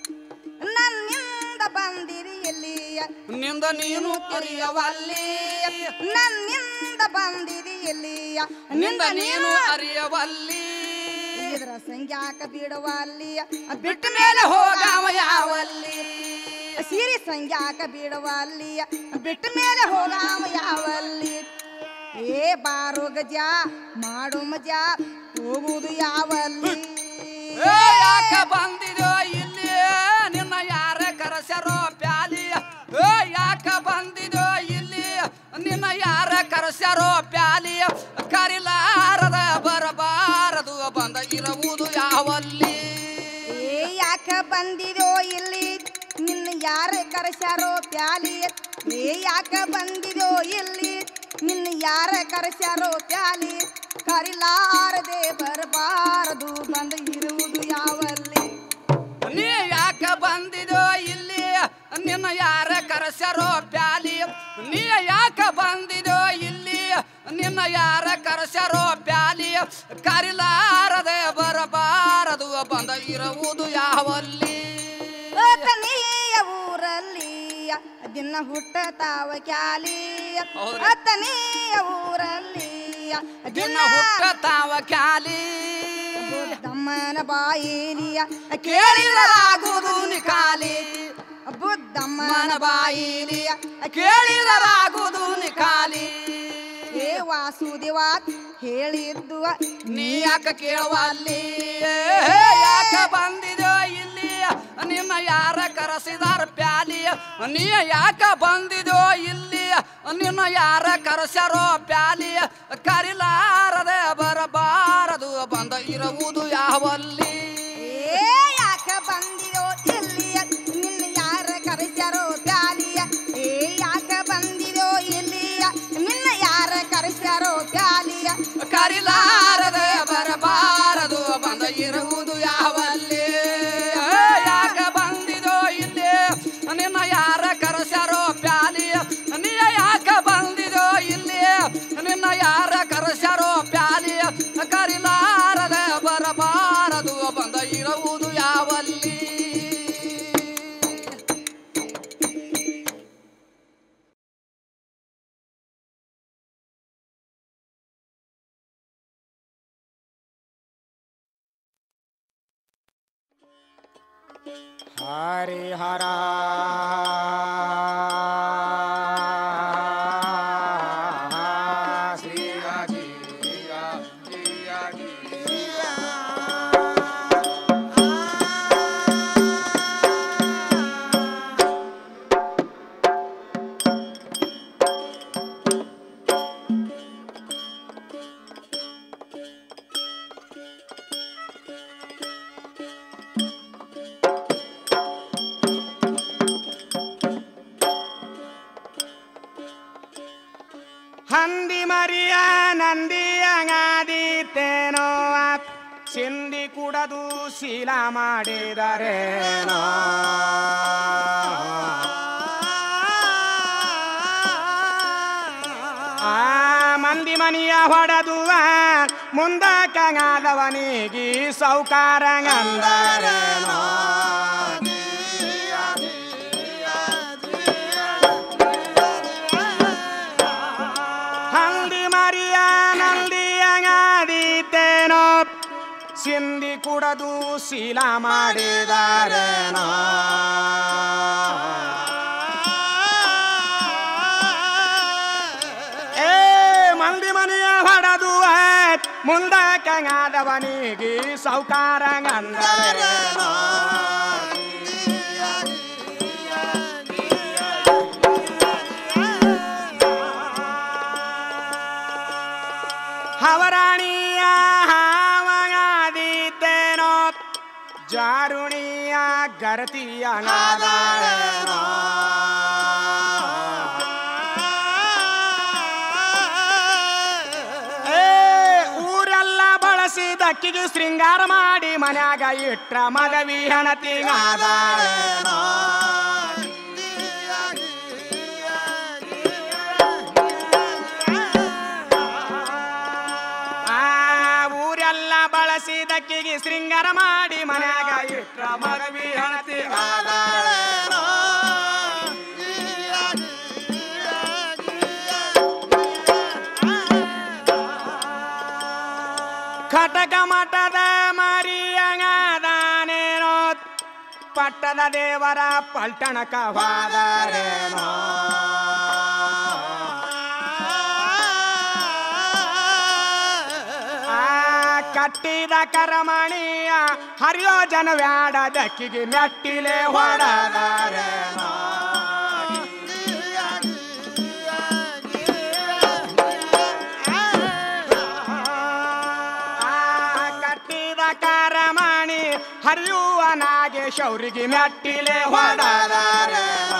Speaker 1: ನನ್ನಿಂದ ಬಂದಿರಿ ಇಲ್ಲಿ
Speaker 2: ನಿಂದ ನೀನು ಅರಿಯವಲ್ಲಿ
Speaker 1: ನನ್ನಿಂದ ಬಂದಿರಿ ಇಲ್ಲಿ
Speaker 2: ನಿಂದ ನೀನು ಅರಿಯವಲ್ಲಿ
Speaker 1: ಇದರ ಸಂಖ್ಯಾಕ ಬಿಡವಲ್ಲಿ
Speaker 2: ಬಿಟ್ಟ ಮೇಲೆ ಹೋಗಾವ ಯಾವಲ್ಲಿ
Speaker 1: ಸಿರಿ ಸಂಖ್ಯಾಕ ಬಿಡವಲ್ಲಿ ಬಿಟ್ಟ ಮೇಲೆ ಹೋಗಾವ ಯಾವಲ್ಲಿ ಏ ಬಾರೋ ಗಜ ಮಾಡು ಮಜಾ ಹೋಗುವುದು ಯಾವಲ್ಲಿ
Speaker 2: ಏ ಯಾಕ ಬಂದಿದೋ ಇಲ್ಲಿ ನಿನ್ನ ಯಾರ ಕರೆಸ್ಯಾರೋ ಪ್ಯಾಲಿ ಏ ಯಾಕ ಬಂದಿದೋ ಇಲ್ಲಿ ನಿನ್ನ ಯಾರ ಕರೆಸ್ಯಾರೋ ಪ್ಯಾಲಿ ಕರಿಲಾರದ ಬರಬಾರದು ಬಂದ ಇರುವುದು ಯಾವಲ್ಲಿ
Speaker 1: ಏ ಯಾಕ ಬಂದಿದೋ ಇಲ್ಲಿ ನಿನ್ನ ಯಾರ ಕರೆಸ್ಯಾರೋ ಪ್ಯಾಲಿ ಏ ಯಾಕ ಬಂದಿದೋ ಇಲ್ಲಿ ನಿನ್ನ ಯಾರ ಕರೆಸ್ಯಾರೋ ಪ್ಯಾಲಿ ಕರಿಲಾರದೆ ಬರಬಾರದು ಬಂದು ಇರುವುದು ಯಾವಲ್ಲಿ
Speaker 2: ನೀ ಯಾಕ ಬಂದಿದೋ ಇಲ್ಲಿ ನಿನ್ನ ಯಾರ ಕರೆಸ್ಯಾರೋ ಪ್ಯಾಲಿ ನೀ ಯಾಕ ಬಂದಿದೋ ಇಲ್ಲಿ ನಿನ್ನ ಯಾರ ಕರೆಸ್ಯಾರೋ ಪ್ಯಾಲಿ ಕರಿಲಾರದೆ ಬರಬಾರದು ಬಂದ ಇರುವುದು ಯಾವಲ್ಲಿ
Speaker 1: ಅತನಿಯ ಊರಲ್ಲಿ ದಿನ ಹುಟ್ಟ ತಾವ ಕ್ಯಾಲಿ
Speaker 2: ಹೌದ್ರಿ.
Speaker 1: ಅತನಿಯ ಊರಲ್ಲಿ
Speaker 2: ದಿನ ಹುಟ್ಟ ತಾವ ಕ್ಯಾಲಿ
Speaker 1: ಬುದ್ಧಮ್ಮನ ಬಾಯಿಲಿಯ
Speaker 2: ಕೇಳಿದರಾಗುವುದು ನಿಕಾಲಿ
Speaker 1: ಬುದ್ಧಮ್ಮನ
Speaker 2: ಮನ ಬಾಯಿಲಿಯ ಕೇಳಿದರಾಗುವುದು ನಿಕಾಲಿ
Speaker 1: ಏ ವಾಸುದೇವ ಹೇಳಿದ್ದು
Speaker 2: ನೀ ಯಾಕ ಕೇಳುವಲ್ಲಿ ಯಾಕ ಬಂದಿದೋ ಇಲ್ಲಿ ನಿನ್ನ ಯಾರ ಕರೆಸಿದಾರ ಪ್ಯಾಲಿ ನೀ ಯಾಕ ಬಂದಿದೋ ಇಲ್ಲಿ ನಿನ್ನ ಯಾರ ಕರೆಸ್ಯಾರೋ ಪ್ಯಾಲಿ ಕರಿಲಾರದೆ ಬರಬಾರದು ಬಂದ ಇರುವುದು ಯಾವಲ್ಲಿ
Speaker 1: ಏ ಯಾಕ ಬಂದಿರೋ ಇಲ್ಲಿಯ ನಿನ್ನ ಯಾರ ಕರೆಸ್ಯಾರೋ ಪ್ಯಾಲಿಯ ಏ ಯಾಕ ಬಂದಿರೋ ಇಲ್ಲಿಯ ನಿನ್ನ ಯಾರ ಕರೆಸ್ಯಾರೋ ಪ್ಯಾಲಿಯ
Speaker 2: ಕರಿಲಾರದೆ ಬರಬಾರದು ಬಂದ ಇರುವುದು ಯಾವಲ್ಲಿ ಯಾಕ ಬಂದಿದೋ ಇಲ್ಲಿ ನಿನ್ನ ಯಾರ ಕರೆಸ್ಯಾರೋ ಪ್ಯಾಲಿ ನೀ ಯಾಕ ಬಂದಿದೋ ಇಲ್ಲಿ ನಿನ್ನ ಯಾರ ಕರೆಸ್ಯಾರೋ ಪ್ಯಾಲಿ ಕರಿಲಾರದೆ ಬರಬಾರದು ಬಂದ ಇರುವುದು ಯಾವಲ್ಲಿ
Speaker 3: ಹರಿಹರ ಹಂದಿ ಮರಿಯ ನಂದಿಯಂಗಾದೀತೇನೋ ಸಿಂದಿ ಕುಡದು ಶೀಲ ಮಾಡಿದರೇನೋ ಆ ಮಂದಿ ಮನಿಯ ಹೊಡೆದು ಮುಂದ ಕಂಗಾದವನಿಗಿ ಸೌಕಾರಂಗಂದರೇನೋ ಹಲ್ದಿ ಮರಿಯ ನಂದಿಯಂಗಾದೀತೇನೋ ಸಿಂದಿ ಕುಡದು ಶೀಲ ಮಾಡಿದಾರೇನೋ ಏ ಮಂದಿ ಮನೆಯ ಹೊಡೆದು ಮುಂದ ಕಂಗಾದವನಿಗೆ ಸೌಕಾರಂಗಂದರೇನೋ ಹವರಾಣಿಯ ಹಾವಗಾದೀತೇನೋ ಜಾರುಣಿಯ ಗರತಿಯ ನಾದಾರೇನೋ ಏ ಊರೆಲ್ಲ ಬಳಸಿದ ಅಕ್ಕಿಗೆ ಶೃಂಗಾರ ಮಾಡಿ ಮನ್ಯಾಗ ಇಟ್ರ ಮಗವಿ ಹಣತಿಗಾದಾರೇನೋ ಆ ಊರೆಲ್ಲ ಬಳಸಿದಕ್ಕಿಗೆ ಶೃಂಗಾರ ಮಾಡಿ ಮನ್ಯಾಗ ಇಟ್ರ ಮಗವಿ ಹಣತಿಗಾದಾರೇನೋ ಖಟಕ ಮಠದ ಮರಿಯಂಗದಾನೇನೋ ಪಟ್ಟದ ದೇವರ ಪಲ್ಟಣಕವಾದರೇನೋ ಆ ಕಟ್ಟಿದ ಕರಮಣಿಯ ಹರಿಯೋ ಜನ ವ್ಯಾಡ ದಕ್ಕಿಗೆ ಮೆಟ್ಟಿಲೆ ಹೊಡದಾರೇನೋ ಆ ಕಟ್ಟಿದ ಕರಮಣಿ ಹರಿಯುವ ನಾಗೇಶವ್ರಿಗೆ ಮೆಟ್ಟಿಲೆ ಹೊಡದಾರೇನೋ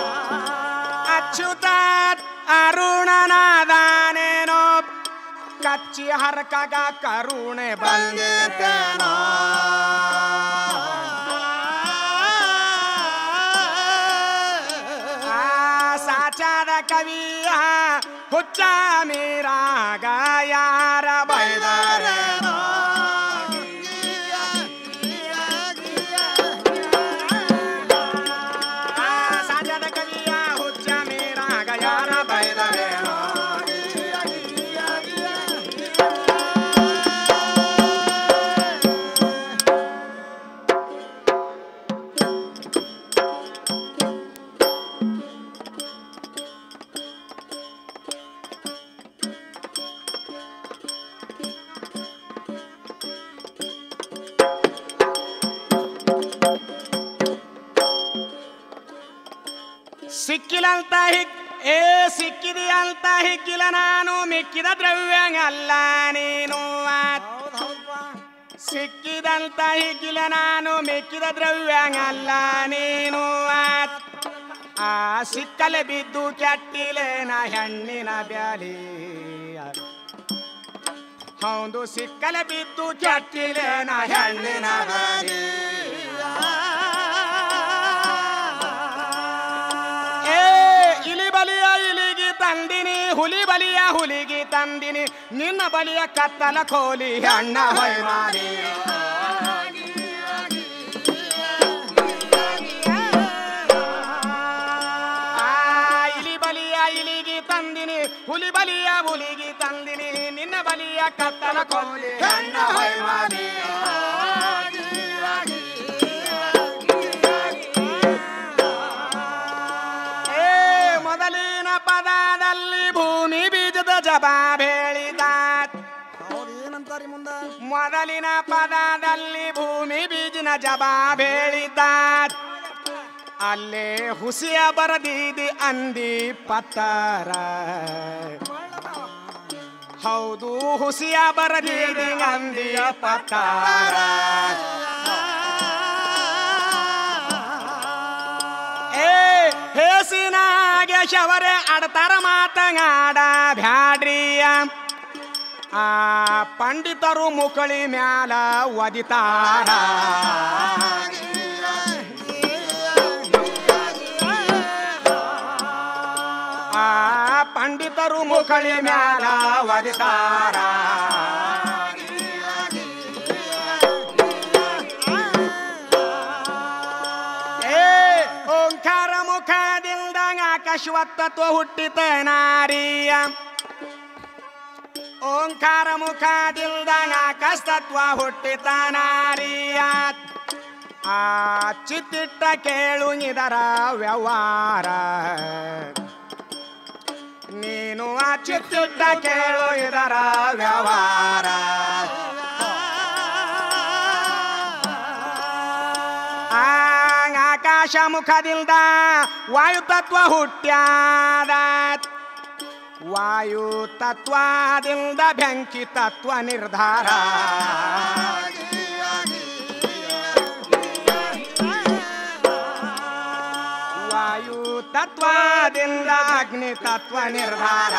Speaker 3: ಅಚ್ಯುತ ಅರುಣನಾದಾನೇನೋ ಕಟ್ಟ ಕಚ್ಚಿ ಹರಕಗ ಕರುಣೆ ಬಂದಿತೇನೋ ಆ ಸಾಚಾದ ಕವಿಯ ಹುಚ್ಚ ಮೀರಾಗ ಯಾರ ಬೈದರೇನೋ ಆ ಸಾಚಾದ ಕವಿಯ ಹುಚ್ಚ ಮೀರಾಗ ಯಾರ ಬೈದರೇನೋ ಸಿಕ್ಕಿಲಂತ ಹಿಕ್ ಏ ಸಿಕ್ಕಿದಿ ಅಂತ ಹಿಕ್ಕಿಲ ನಾನು ಮಿಕ್ಕಿದ ದ್ರವ್ಯಂಗಲ್ಲ ನೀನು ಆತ್. ಸಿಕ್ಕಿದಂತ ಹಿಕ್ಕಿಲ ನಾನು ಮಿಕ್ಕಿದ ದ್ರವ್ಯಂಗಲ್ಲ ನೀನು ಆತ್. ಆ ಸಿಕ್ಕಲೆ ಬಿದ್ದು ಕೆಟ್ಟಿಲೇನ ಹೆಣ್ಣಿನ ಬ್ಯಾಲಿ ಹೌದು ಸಿಕ್ಕಲೆ ಬಿದ್ದು ಕೆಟ್ಟಿಲೇನ ಹೆಣ್ಣಿನ ಬ್ಯಾಲಿ ಏ ಇಲಿ ಬಲಿಯ ಇಲಿಗಿ ತಂದಿನಿ ಹುಲಿ ಬಲಿಯ ಹುಲಿಗಿ ತಂದಿನಿ ನಿನ್ನ ಬಲಿಯ ಕತ್ತಲ ಕೋಲಿ ಅಣ್ಣ ಹೊಯ್ಮಾರಿ ಆ, ಇಲಿ ಬಲಿಯ ಇಲಿಗಿ ತಂದಿನಿ ಹುಲಿ ಬಲಿಯ ಹುಲಿಗಿ ತಂದಿನಿ ನಿನ್ನ ಬಲಿಯ ಕತ್ತಲ ಕೋಲಿ ಅಣ್ಣ ಹೊಯ್ಮಾರಿ ಏ ಮೊದಲಿನ ಪದದಲ್ಲಿ ಭೂಮಿ ಬೀಜದ ಜಬ ಬೆಳಿದ
Speaker 2: ಹೌದು ಏನಂತಾರಿ ಮುಂದ
Speaker 3: ಮೊದಲಿನ ಪದದಲ್ಲಿ ಭೂಮಿ ಬೀಜಿನ ಜಬ ಬೆಳಿದ ಅಲ್ಲೇ ಹುಸಿಯ ಬರದಿದಿ ಅಂದಿ ಪತ್ತರ ಹೌದು ಹುಸಿಯ ಬರದಿದಿ ಅಂದಿಯ ಪತ್ತರ ಏ ಹೇಸಿನಾಗೆ ಶವರೆ ಆಡ್ತಾರ ಮಾತಂಗಾಡ ಬ್ಯಾಡ್ರಿಯ ಆ ಪಂಡಿತರು ಮುಕಳಿ ಮ್ಯಾಲ ಒದಿತಾರ ಆ ಪಂಡಿತರು ಮುಕಳಿ ಮ್ಯಾಲ ಒದಿತಾರ ಏ ಓಂಕಾರ ಮುಖದಿಂದ ಆಕಾಶವತ್ತತ್ವ ಹುಟ್ಟಿತ ನಾರಿಯ ಓಂಕಾರ ಮುಖದಿಂದ ಆಕಾಶತತ್ವ ಹುಟ್ಟಿತ ನಾರಿಯ ಆ ಚಿತ್ತಿಟ್ಟ ಕೇಳು ಇದರ ವ್ಯವಹಾರ ನೀನು ಆ ಚಿತ್ತಿಟ್ಟ ಕೇಳು ಇದರ ವ್ಯವಹಾರ ಆಂಗ್ ಆಕಾಶ ಮುಖದಿಂದ ವಾಯು ತತ್ವ ಹುಟ್ಟ್ಯಾದ ವಾಯು ತತ್ವದಿಂದ ಬೆಂಕಿ ತತ್ವ ನಿರ್ಧಾರ ವಾಯು ತತ್ವದಿಂದ ಅಗ್ನಿ ತತ್ವ ನಿರ್ಧಾರ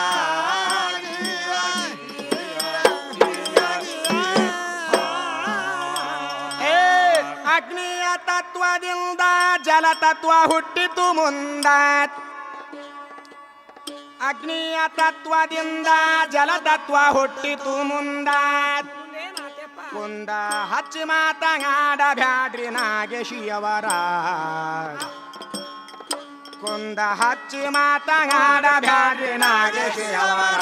Speaker 3: ಏ ಅಗ್ನಿಯ ತತ್ವದಿಂದ ಜಲ ತತ್ವ ಹುಟ್ಟಿತು ಮುಂದ ಅಗ್ನಿಯ ತತ್ವದಿಂದ ಜಲ ತತ್ವ ಹುಟ್ಟಿತು ಮುಂದ ಕುಂದ ಹಚ್ಚಿ ಮಾತನಾಡ ಬ್ಯಾಡ್ರಿ ನಾಗೇಶಿಯವರ ಕುಂದ ಹಚ್ಚಿ ಮಾತನಾಡ ಬ್ಯಾಡ್ರಿ ನಾಗೇಶಿಯವರ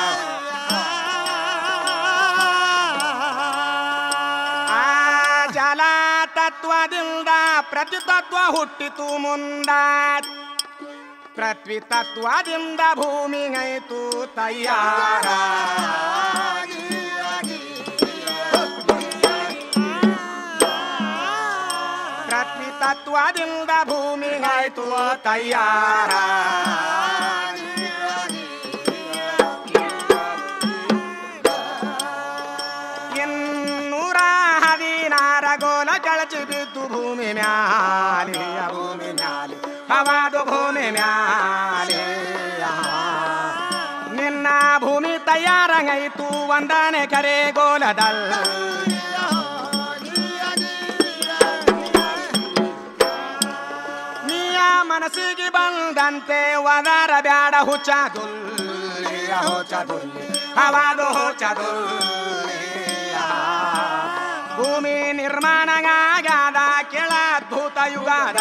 Speaker 3: ಆ ಜಲ ತತ್ವದಿಂದ ಪ್ರತಿ ತತ್ವ ಹುಟ್ಟಿತು ಮುಂದ ಪೃಥ್ವಿ ತತ್ವದಿಂದ ಭೂಮಿ ಐತು ತಯ್ಯಾರ ಪೃಥ್ವಿ ತತ್ವದಿಂದ ಭೂಮಿ ಆಯ್ತು ತಯ್ಯಾರ ಇನ್ನೂರ ಹದಿನಾರ ಗೋಲ ಕಳಚಿ ಬಿದ್ದು ಭೂಮಿ ಮ್ಯಾಲೆ ಭೂಮಿ ಮ್ಯಾಲೆ ಹವಾದು ಭೂಮಿ ಮ್ಯಾಲೆ ನಿನ್ನ ಭೂಮಿ ತಯಾರ ಪಾಲಂಗೈತು ಒಂದನೆ ಕರೆ ಗೋಲದಲ್ ನೀಯ ಮನಸ್ಸಿಗೆ ಬಂದಂತೆ ವದರ ಬ್ಯಾಡ ಹುಚ್ಚದುಲ್ಲಿಯ ಹುಚ್ಚದುಲ್ಲಿ ಹವಾದು ಹುಚ್ಚದುಲ್ಲಿಯ ಭೂಮಿ ನಿರ್ಮಾಣಗಾದ ಕೆಳ ಅದ್ಭುತ ಯುಗದ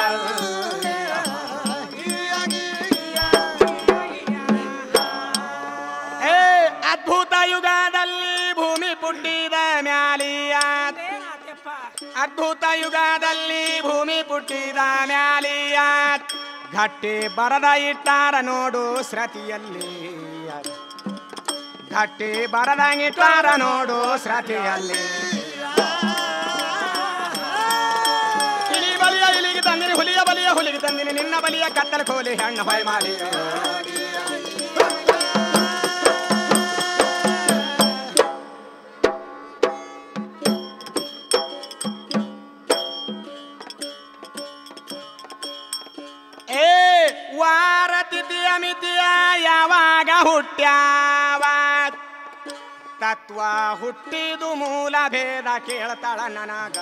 Speaker 3: ಏ ಅದ್ಭುತ ಯುಗದಲ್ಲಿ ಭೂಮಿ ಪುಟ್ಟಿದ ಮ್ಯಾಲಿಯ ಅದ್ಭುತ ಯುಗದಲ್ಲಿ ಭೂಮಿ ಪುಟ್ಟಿದ ಮ್ಯಾಲಿಯ ಗಟ್ಟಿ ಬರದ ಇಟ್ಟಾರ ನೋಡು ಸ್ರತಿಯಲ್ಲಿ ಗಟ್ಟಿ ಬರದ ಇಟ್ಟಾರ ನೋಡು ಸ್ರತಿಯಲ್ಲಿ ಇಲಿ ಬಲಿಯ ಇಲಿಗೆ ತಂದಿನಿ ಹುಲಿಯ ಬಲಿಯ ಹುಲಿಗೆ ತಂದಿನಿ ನಿನ್ನ ಬಲಿಯ ಕತ್ತಲ ಕೋಲಿ ಹೆಣ್ಣು ಹೊಯ್ ಮಾಡಿ ಏ ವಾರ ತಿಥಿಯ ಮಿತಿಯ ಯಾವಾಗ ಹುಟ್ಟ್ಯಾವ ತತ್ವ ಹುಟ್ಟಿದು ಮೂಲ ಭೇದ ಕೇಳ್ತಾಳ ನನಗ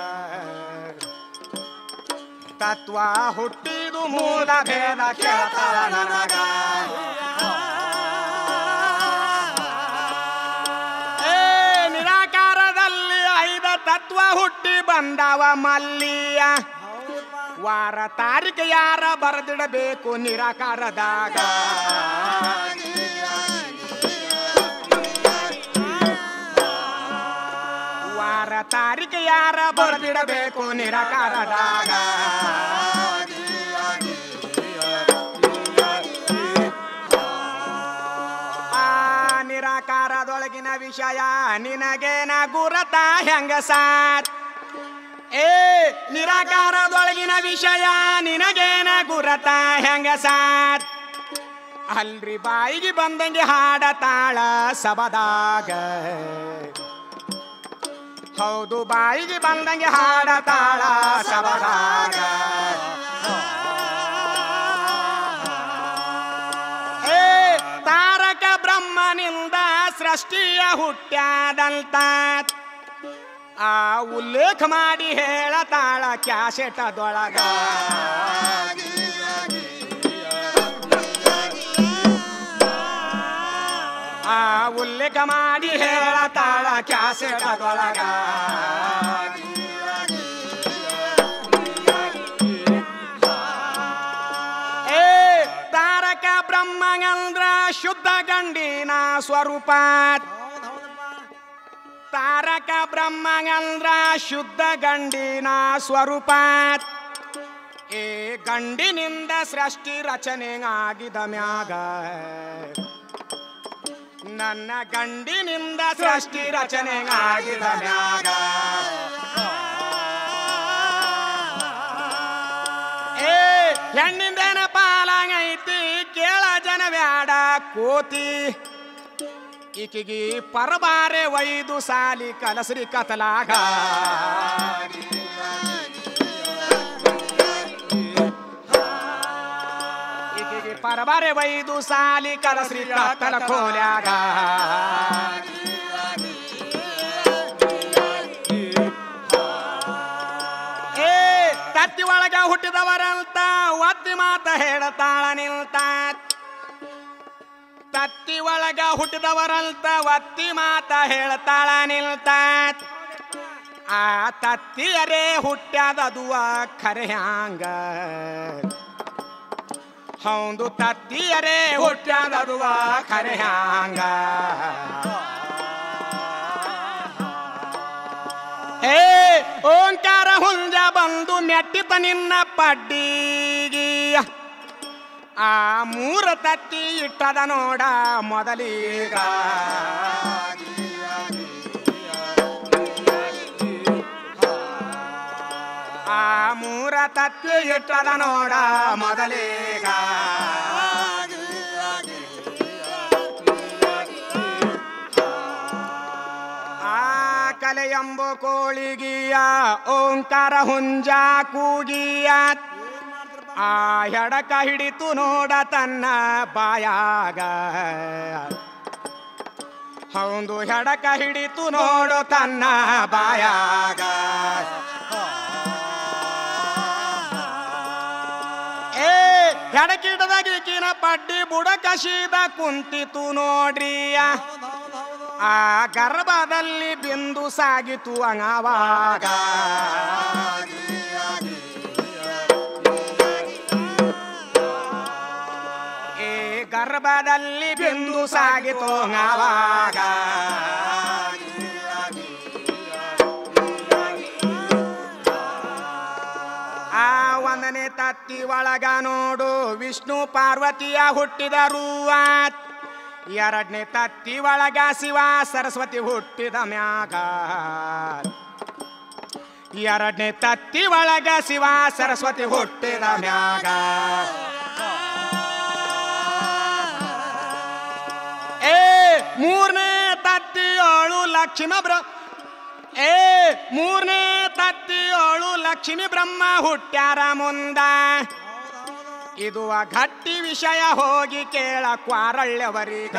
Speaker 3: ತತ್ವ ಹುಟ್ಟಿದು ಮೂಲ ಭೇದ ಕೇಳ್ತಾಳ ನನಗ ಏ ನಿರಾಕಾರದಲ್ಲಿ ಐದ ತತ್ವ ಹುಟ್ಟಿ ಬಂದವ ಮಲ್ಲಿಯ ವಾರ ತಾರೀಕು ಯಾರ ಬರೆದಿಡಬೇಕು ನಿರಾಕಾರದಾಗ ವಾರ ತಾರೀಕು ಯಾರ ಬರೆದಿಡಬೇಕು ನಿರಾಕಾರದಾಗ ಆ ನಿರಾಕಾರದೊಳಗಿನ ವಿಷಯ ನಿನಗೇನ ಗುರತ ಹೆಂಗ ಸಾತ್ ಏ ನಿರಾಕಾರದೊಳಗಿನ ವಿಷಯ ನಿನಗೇನ ಗುರತ ಹೆಂಗ ಸಾತ್ ಅಲ್ರಿ ಬಾಯಿಗೆ ಬಂದಂಗೆ ಹಾಡ ತಾಳ ಸಬದಾಗ ಹೌದು ಬಾಯಿಗೆ ಬಂದಂಗೆ ಹಾಡ ತಾಳ ಸಬದಾಗ ಏ ತಾರಕ ಬ್ರಹ್ಮನಿಂದ ಸೃಷ್ಟಿಯ ಹುಟ್ಟ್ಯಾದಂತ ಆ ಉಲ್ಲೇಖ ಮಾಡಿ ಹೇಳತಾಳ ಕ್ಯಾಸೆಟದೊಳಗ ಆ ಉಲ್ಲೇಖ ಮಾಡಿ ಹೇಳತಾಳ ಕ್ಯಾಸೆಟದೊಳಗ ಏ ತಾರಕ ಬ್ರಹ್ಮಗಂದ್ರ ಶುದ್ಧ ಗಂಡಿನ ಸ್ವರೂಪ ತಾರಕ ಬ್ರಹ್ಮಗಂದ್ರ ಶುದ್ಧ ಗಂಡಿನ ಸ್ವರೂಪ ಏ ಗಂಡಿನಿಂದ ಸೃಷ್ಟಿ ರಚನೆ ಆಗಿದ ಮ್ಯಾಗ ನನ್ನ ಗಂಡಿನಿಂದ ಸೃಷ್ಟಿ ರಚನೆ ಆಗಿದ ಮ್ಯಾಗ ಏ ಹೆಣ್ಣಿಂದೇನ ಪಾಲಾಗೈತಿ ಕೇಳ ಜನ ಬ್ಯಾಡ ಕೋತಿ ಈಕಿಗೆ ಪರಬಾರೆ ಒಯ್ದು ಸಾಲಿ ಕಲಸ್ರಿ ಕತಲಾಗ ಈಕಿಗೆ ಪರಬಾರೆ ಒಯ್ದು ಸಾಲಿ ಕಲಸ್ರಿ ಕತ್ತಲ ಕೋಲ್ಯಾಗ ಏ ತತ್ತಿ ಒಳಗ ಹುಟ್ಟಿದವರಂತ ಒತ್ತಿ ಮಾತ ಹೇಳತಾಳ ನಿಲ್ತ ತತ್ತಿ ಒಳಗ ಹುಟ್ಟಿದವರಂತ ಒತ್ತಿ ಮಾತ ಹೇಳ್ತಾಳ ನಿಲ್ತ ಆ ತತ್ತಿಯರೇ ಹುಟ್ಟ್ಯಾದದುವ ಖರೆ ಹ್ಯಾಂಗ ಹೌದು ತತ್ತಿಯರೇ ಹುಟ್ಟ್ಯಾದದುವ ಖರೆ ಹ್ಯಾಂಗ ಏ ಓಂಕಾರ ಹುಂಜ ಬಂದು ಮೆಟ್ಟಿತ ನಿನ್ನ ಪಡ್ಡಿಗಿಯ ಆ ಮೂರ ತತ್ತಿ ಇಟ್ಟದ ನೋಡ ಮೊದಲೀಗ ಆ ಮೂರ ತತ್ತಿ ಇಟ್ಟದ ನೋಡ ಮೊದಲೀಗ ಆ ಕಲೆ ಎಂಬ ಕೋಳಿಗಿಯ ಓಂಕಾರ ಹುಂಜ ಕೂಗಿಯ ಆ ಎಡಕ ಹಿಡಿತು ನೋಡ ತನ್ನ ಬಾಯಾಗ ಹೌದು ಹೆಡಕ ಹಿಡಿತು ನೋಡು ತನ್ನ ಬಾಯಾಗ ಏ ಹೆಡಕಿಡದಾಗ ಈಕಿನ ಪಡ್ಡಿ ಬುಡ ಕಶಿದ ಕುಂತಿತು ನೋಡ್ರಿಯ ಆ ಗರ್ಭದಲ್ಲಿ ಬಿಂದು ಸಾಗಿತು ಅಂಗವಾಗ ಏ ಗರ್ಭದಲ್ಲಿ ಬಿಂದು ಸಾಗಿತು ಅಂಗವಾಗ ಆ ಒಂದನೇ ತತ್ತಿ ಒಳಗ ನೋಡು ವಿಷ್ಣು ಪಾರ್ವತಿಯ ಹುಟ್ಟಿದರು ಎರಡನೇ ತತ್ತಿ ಒಳಗ ಶಿವ ಸರಸ್ವತಿ ಹುಟ್ಟಿದ ಮ್ಯಾಗ ಎರಡನೇ ತತ್ತಿ ಒಳಗ ಶಿವ ಸರಸ್ವತಿ ಹುಟ್ಟಿದ ಮ್ಯಾಗ ಏ ಮೂರನೇ ತತ್ತಿಯೋಳು ಲಕ್ಷ್ಮಿ ಬ್ರ ಏ ಮೂರನೇ ತತ್ತಿಯೋಳು ಲಕ್ಷ್ಮಿ ಬ್ರಹ್ಮ ಹುಟ್ಟ್ಯಾರ ಮುಂದ ಇದು ಆ ಗಟ್ಟಿ ವಿಷಯ ಹೋಗಿ ಕೇಳ ಕ್ವಾರಳ್ಯವರಿಗ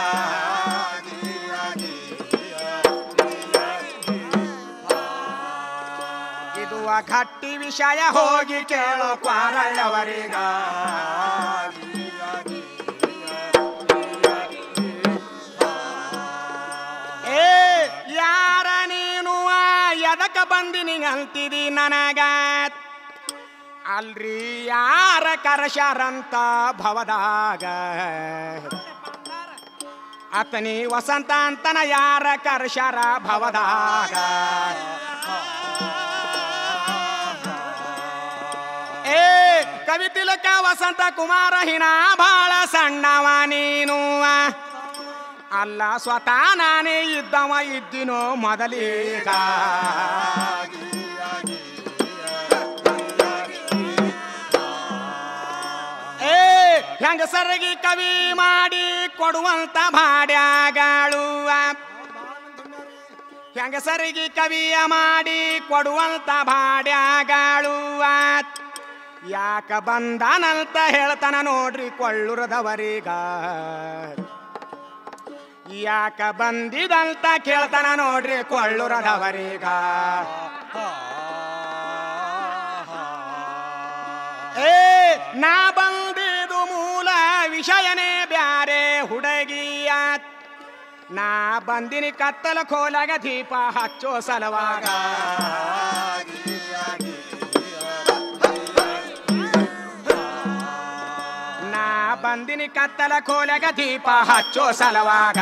Speaker 3: ಇದು ಆ ಗಟ್ಟಿ ವಿಷಯ ಹೋಗಿ ಕೇಳೋ ಕ್ವಾರಳ್ಯವರಿಗ ಏ ಯಾರ ನೀನು ಎದಕ ಬಂದಿನಿ ಅಂತಿದಿ ನನಗ ಅಲ್ರಿ ಯಾರ ಕರಶಾರಂತ ಭವದಾಗ ಅತನಿ ವಸಂತ ಅಂತನ ಯಾರ ಕರ್ಷಾರ ಭವದಾಗ ಏ ಕವಿತಿಲಕ ವಸಂತ ಕುಮಾರ ಹಿನ ಬಾಳ ಸಣ್ಣವ ನೀನು ಅಲ್ಲ ಸ್ವತಃ ನಾನೇ ಇದ್ದವ ಇದ್ದಿನೋ ಮೊದಲೀಗ ಏ ಹೆಂಗಸರಿಗೆ ಕವಿ ಮಾಡಿ ಕೊಡುವಂತ ಭಾಡ್ಯಾಗಾಳುವ ಹೆಂಗಸರಿಗೆ ಕವಿಯ ಮಾಡಿ ಕೊಡುವಂತ ಭಾಡ್ಯಾಗಾಳುವ ಯಾಕ ಬಂದಾನಂತ ಹೇಳ್ತಾನ ನೋಡ್ರಿ ಕೊಳ್ಳುರದವರೀಗ ಯಾಕ ಬಂದಿದಂತ ಕೇಳ್ತಾನ ನೋಡ್ರಿ ಕೊಳ್ಳುರದವರೀಗ ಏ ನಾ ಬಂದಿದು ಮೂಲ ವಿಷಯನೇ ಬ್ಯಾರೆ ಹುಡುಗಿಯ ನಾ ಬಂದಿನಿ ಕತ್ತಲ ಕೋಲಾಗ ದೀಪ ಹಚ್ಚೋ ಸಲವಾಗ ನಾ ಬಂದಿನಿ ಕತ್ತಲ ಕೋಲಾಗ ದೀಪ ಹಚ್ಚೋ ಸಲವಾಗ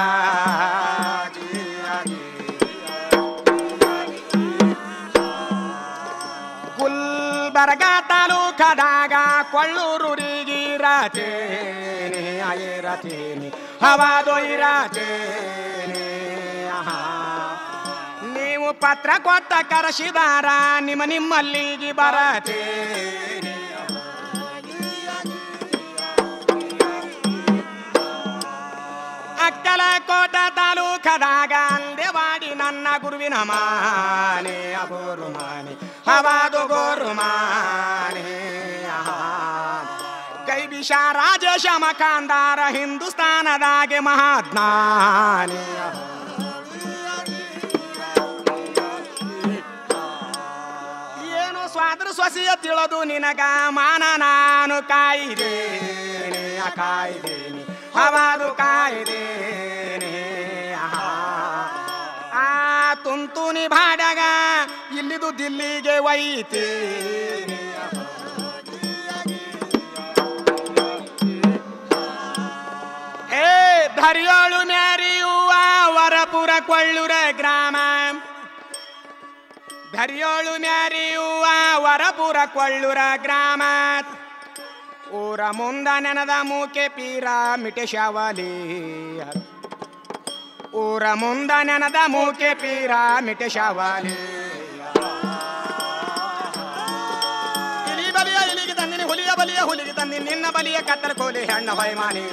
Speaker 3: ಗುಲ್ಬರ್ಗ ತಾಲೂಕದಾಗ ಕೊಳ್ಳೂರಿಗೆ ರಾಜೇನೆ ಅಯಿರತೇನೆ ಹವಾದು ಇರಾಜೇನೆ ಆಹಾ. ನೀವು ಪತ್ರ ಕೊಟ್ಟ ಕರೆಸಿದಾರ ನಿಮ್ಮ ನಿಮ್ಮಲ್ಲಿಗೆ ಬರತೇನೆ ಅಕ್ಕಲ ಕೋಟ ತಾಲೂಕದಾಗ ಅಂದೆವಾಡಿ ನನ್ನ ಗುರುವಿನ ಮಾನೆ ಅಗೋರು ಮಾನೆ ಹವಾದು ಗೋರು ಮಾನೆ ಆಹಾ. ಕೈ ಬಿಷ ರಾಜೇಶ ಮಕಾಂದಾರ ಹಿಂದೂಸ್ತಾನದಾಗೆ ಮಹಾಜ್ಞಾನಿ ಏನು ಸ್ವಾದ್ರ ಸ್ವಸಿಯ ತಿಳಿದು ನಿನಗ ಮಾನ ನಾನು ಕಾಯ್ದೇನೆ ಕಾಯ್ದೇನೆ ಹವಾದು ಕಾಯ್ದೇನೆ ಆಹಾ. ಆ ತುಂತುನಿ ಭಾಡಗ ಇಲ್ಲಿದು ದಿಲ್ಲಿಗೆ ಒಯ್ತೇನೆ ಏ ಧರಿಯೋಳು ಮ್ಯಾರಿಯುವ ವರಪುರ ಕೊಳ್ಳುರ ಗ್ರಾಮ ಧರಿಯೋಳು ಮ್ಯಾರಿಯುವ ವರಪುರ ಕೊಳ್ಳುರ ಗ್ರಾಮ ಊರ ಮುಂದ ನೆನದ ಮೂಕೆ ಪೀರ ಮಿಟೆಶವಲಿ ಊರ ಮುಂದ ನೆನದ ಮೂಕೆ ಪೀರ ಮಿಟೆಶವಲಿ ಇಲಿ ಬಲಿಯ ಇಲಿಗೆ ತಂದಿನಿ ಹುಲಿಯ ಬಲಿಯ ಹುಲಿಗೆ ತಂದಿನಿ ನಿನ್ನ ಬಲಿಯ ಕತ್ತಲ ಕೋಲಿ ಹೆಣ್ಣ ಹೊಯ್ಮಾನಿ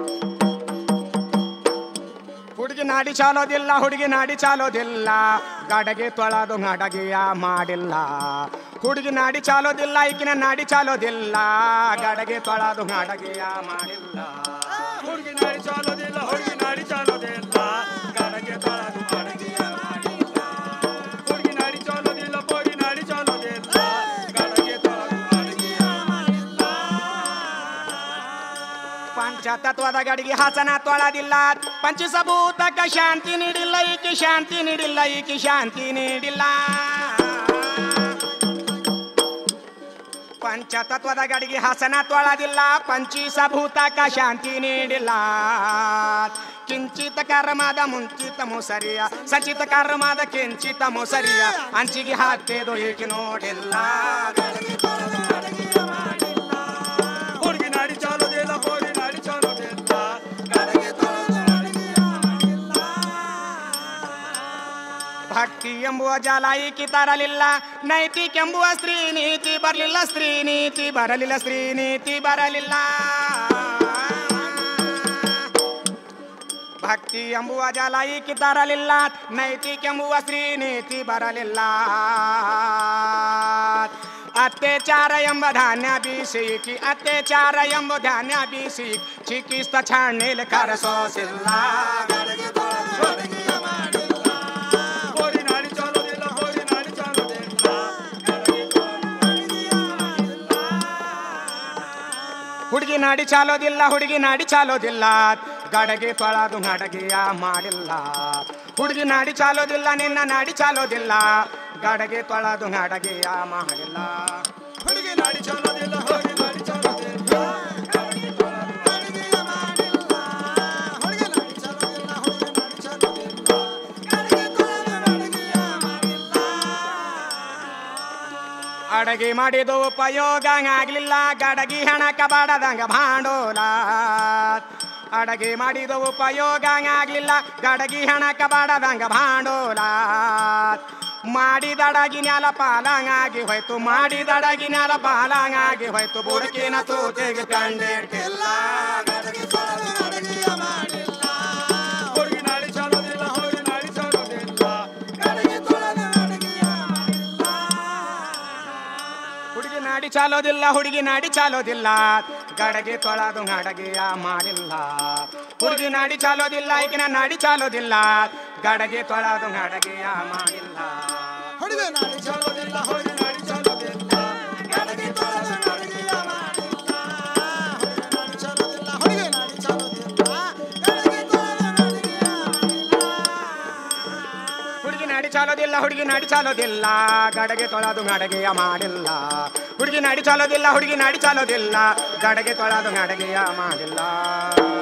Speaker 3: ಹುಡುಗಿ ನಾಡಿ ಚಾಲೋದಿಲ್ಲ ಹುಡುಗಿ ನಾಡಿ ಚಾಲೋದಿಲ್ಲ ಗಡಗೆ ತೊಳೆದು ಅಡಗೆಯ ಮಾಡಿಲ್ಲ ಹುಡುಗಿ ನಾಡಿ ಚಾಲೋದಿಲ್ಲ ಈಕಿನ ನಾಡಿ ಚಾಲೋದಿಲ್ಲ ಗಡಗೆ ತೊಳೆದು ಅಡಗೆಯ ಮಾಡಿಲ್ಲ
Speaker 2: ಹುಡುಗಿ ನಾಡಿ ಚಾಲೋದಿಲ್ಲ ಹುಡುಗಿ ನಾಡಿ ಚಾಲೋದಿಲ್ಲ ಗಡಗೆ ತೊಳೆದು ಅಡಗೆಯ ಮಾಡಿಲ್ಲ ಹುಡುಗಿ ನಾಡಿ ಚಾಲೋದಿಲ್ಲ ಪೋರಿ ನಾಡಿ ಚಾಲೋದಿಲ್ಲ ಗಡಗೆ ತೊಳೆದು ಅಡಗೆಯ ಮಾಡಿಲ್ಲ
Speaker 3: ಪಂಚತತ್ವದ ಗಡಿಗೆ ಹಾಸನ ತೊಳದಿಲ್ಲ ಪಂಚಸಭೂತಕ ಶಾಂತಿ ನೀಡಿಲ್ಲ ಈಕೆ ಶಾಂತಿ ನೀಡಿಲ್ಲ ಈಕೆ ಶಾಂತಿ ನೀಡಿಲ್ಲ ಪಂಚತತ್ವದ ಗಡಿಗೆ ಹಾಸನ ತೊಳದಿಲ್ಲ ಪಂಚೀಸಭೂತಕ ಶಾಂತಿ ನೀಡಿಲ್ಲ ಕಿಂಚಿತ ಕರ್ಮದ ಮುಂಚಿತ ಮುಸರಿಯ ಸಂಚಿತ ಕರ್ಮದ ಕಿಂಚಿತ ಮುಸರಿಯ ಅಂಚಿಗೆ ಹಾಕ್ತೇದು ಈಕೆ ನೋಡಿಲ್ಲ
Speaker 2: ಹುಡುಗಿ ನಾಡಿ ಚಾಲೋದಿಲ್ಲ ಪೋರಿ ನಾಡಿ ಚಾಲೋದಿಲ್ಲ ಗಡಗೆ ತೊಳೆದು ಅಡಗೆಯ ಮಾಡಿಲ್ಲ
Speaker 3: ಭಕ್ತಿ ಎಂಬುವ ಜಾಲ ಈಕಿ ತರಲಿಲ್ಲ ನೈತಿಕ ಎಂಬುವ ಸ್ತ್ರೀ ನೀತಿ ಬರಲಿಲ್ಲ ಸ್ತ್ರೀ ನೀತಿ ಬರಲಿಲ್ಲ ಸ್ತ್ರೀ ನೀತಿ ಬರಲಿಲ್ಲ ಭಕ್ತಿ ಎಂಬುವ ಜಾಲ ಈಕಿ ತರಲಿಲ್ಲ ನೈತಿಕ ಎಂಬುವ ಸ್ತ್ರೀ ನೀತಿ ಬರಲಿಲ್ಲ ಅತ್ಯಾಚಾರ ಎಂಬ ಧಾನ್ಯ ಬೀಸಿಕಿ ಅತ್ಯಾಚಾರ ಎಂಬ ಧಾನ್ಯ ಬೀಸಿ ಚಿಕಿತ್ಸ ಛಾಣೆಲ್ ಕರಸೋಸಿಲ್ಲ
Speaker 2: ಪೋರಿ ನಾಡಿ ಚಾಲೋದಿಲ್ಲ ಪೋರಿ ನಾಡಿ ಚಾಲೋದಿಲ್ಲ ಗಡಗೆ ತೊಳೆದು ಅಡಗೆಯ ಮಾಡಿಲ್ಲ
Speaker 3: ಹುಡುಗಿ ನಾಡಿ ಚಾಲೋದಿಲ್ಲ ಹುಡುಗಿ ನಾಡಿ ಚಾಲೋದಿಲ್ಲ ಗಡಗೆ ತೊಳೆದು ನಡಗೆಯ ಮಾಡಿಲ್ಲ ಹುಡುಗಿ ನಾಡಿ ಚಾಲೋದಿಲ್ಲ ನಿನ್ನ ನಾಡಿ ಚಾಲೋದಿಲ್ಲ ಗಡಗೆ ತೊಳೆದು ನಡಗೆಯ ಮಾಡಿಲ್ಲ
Speaker 2: ಹುಡುಗಿ ನಾಡಿ ಚಾಲೋದಿಲ್ಲ ಹುಡುಗಿ ನಾಡಿ ಚಾಲೋದಿಲ್ಲ ಗಡಗೆ ತೊಳೆದು ಅಡಗೆಯ ಮಾಡಿಲ್ಲ ಹುಡುಗಿ ನಾಡಿ ಚಾಲೋದಿಲ್ಲ ಹುಡುಗಿ ನಾಡಿ ಚಾಲೋದಿಲ್ಲ ಗಡಗೆ ತೊಳೆದು ಅಡಗೆಯ ಮಾಡಿಲ್ಲ
Speaker 3: ಅಡಗೆ ಮಾಡಿದ ಉಪಯೋಗ ಆಗ್ಲಿಲ್ಲ ಗಡಗಿ ಹಣ ಕಬಾಡದಂಗ ಭಾಂಡೋಲ ಅಡಗೆ ಮಾಡಿದ ಉಪಯೋಗ ಆಗ್ಲಿಲ್ಲ ಗಡಗಿ ಹಣ ಕಬಾಡದಂಗ ಭಾಂಡೋಲ ಮಾಡಿದಡಗಿ ನೆಲ ಪಾಲಂಗಾಗಿ ಹೋಯ್ತು ಮಾಡಿದಡಗಿ ನೆಲ ಪಾಲಂಗಾಗಿ ಹೋಯ್ತು ಬುಡಕಿನ ತೂತಿಗೆ ಕಂಡಿಟ್ಟಿಲ್ಲ
Speaker 2: ಗಡಗೆ ತೊಳೆದು ಅಡಗೆಯ ಮಾಡಿಲ್ಲ ಹುಡುಗಿ ನಾಡಿ ಚಾಲೋದಿಲ್ಲ ಹುಡುಗಿ ನಾಡಿ ಚಾಲೋದಿಲ್ಲ ಗಡಗೆ ತೊಳೆದು ಅಡಗೆಯ ಮಾಡಿಲ್ಲ
Speaker 3: ಹುಡುಗಿ ನಾಡಿ ಚಾಲೋದಿಲ್ಲ ಹುಡುಗಿ ನಾಡಿ ಚಾಲೋದಿಲ್ಲ ಗಡಗೆ ತೊಳೆದು ನಡಗೆಯ ಮಾಡಿಲ್ಲ ಹುಡುಗಿ ನಾಡಿ ಚಾಲೋದಿಲ್ಲ ಈಗಿನ ನಾಡಿ ಚಾಲೋದಿಲ್ಲ ಗಡಗೆ ತೊಳೆದು ನಡಗೆಯ ಮಾಡಿಲ್ಲ
Speaker 2: ಹುಡುಗಿ ನಾಡಿ ಚಾಲೋದಿಲ್ಲ ಹುಡುಗಿ ನಾಡಿ ಚಾಲೋದಿಲ್ಲ ಗಡಗೆ ತೊಳೆದು ಅಡಗೆಯ ಮಾಡಿಲ್ಲ ಹುಡುಗಿ ನಾಡಿ ಚಾಲೋದಿಲ್ಲ ಹುಡುಗಿ ನಾಡಿ ಚಾಲೋದಿಲ್ಲ ಗಡಗೆ ತೊಳೆದು ಅಡಗೆಯ ಮಾಡಿಲ್ಲ
Speaker 3: ಹುಡುಗಿ ನಾಡಿ ಚಾಲೋದಿಲ್ಲ ಹುಡುಗಿ ನಾಡಿ ಚಾಲೋದಿಲ್ಲ ಗಡಗೆ ತೊಳೆದು ನಡಗೆಯ ಮಾಡಿಲ್ಲ ಹುಡುಗಿ ನಾಡಿ ಚಾಲೋದಿಲ್ಲ ಹುಡುಗಿ ನಾಡಿ ಚಾಲೋದಿಲ್ಲ ಗಡಗೆ ತೊಳೆದು ನಡಗೆಯ ಮಾಡಿಲ್ಲ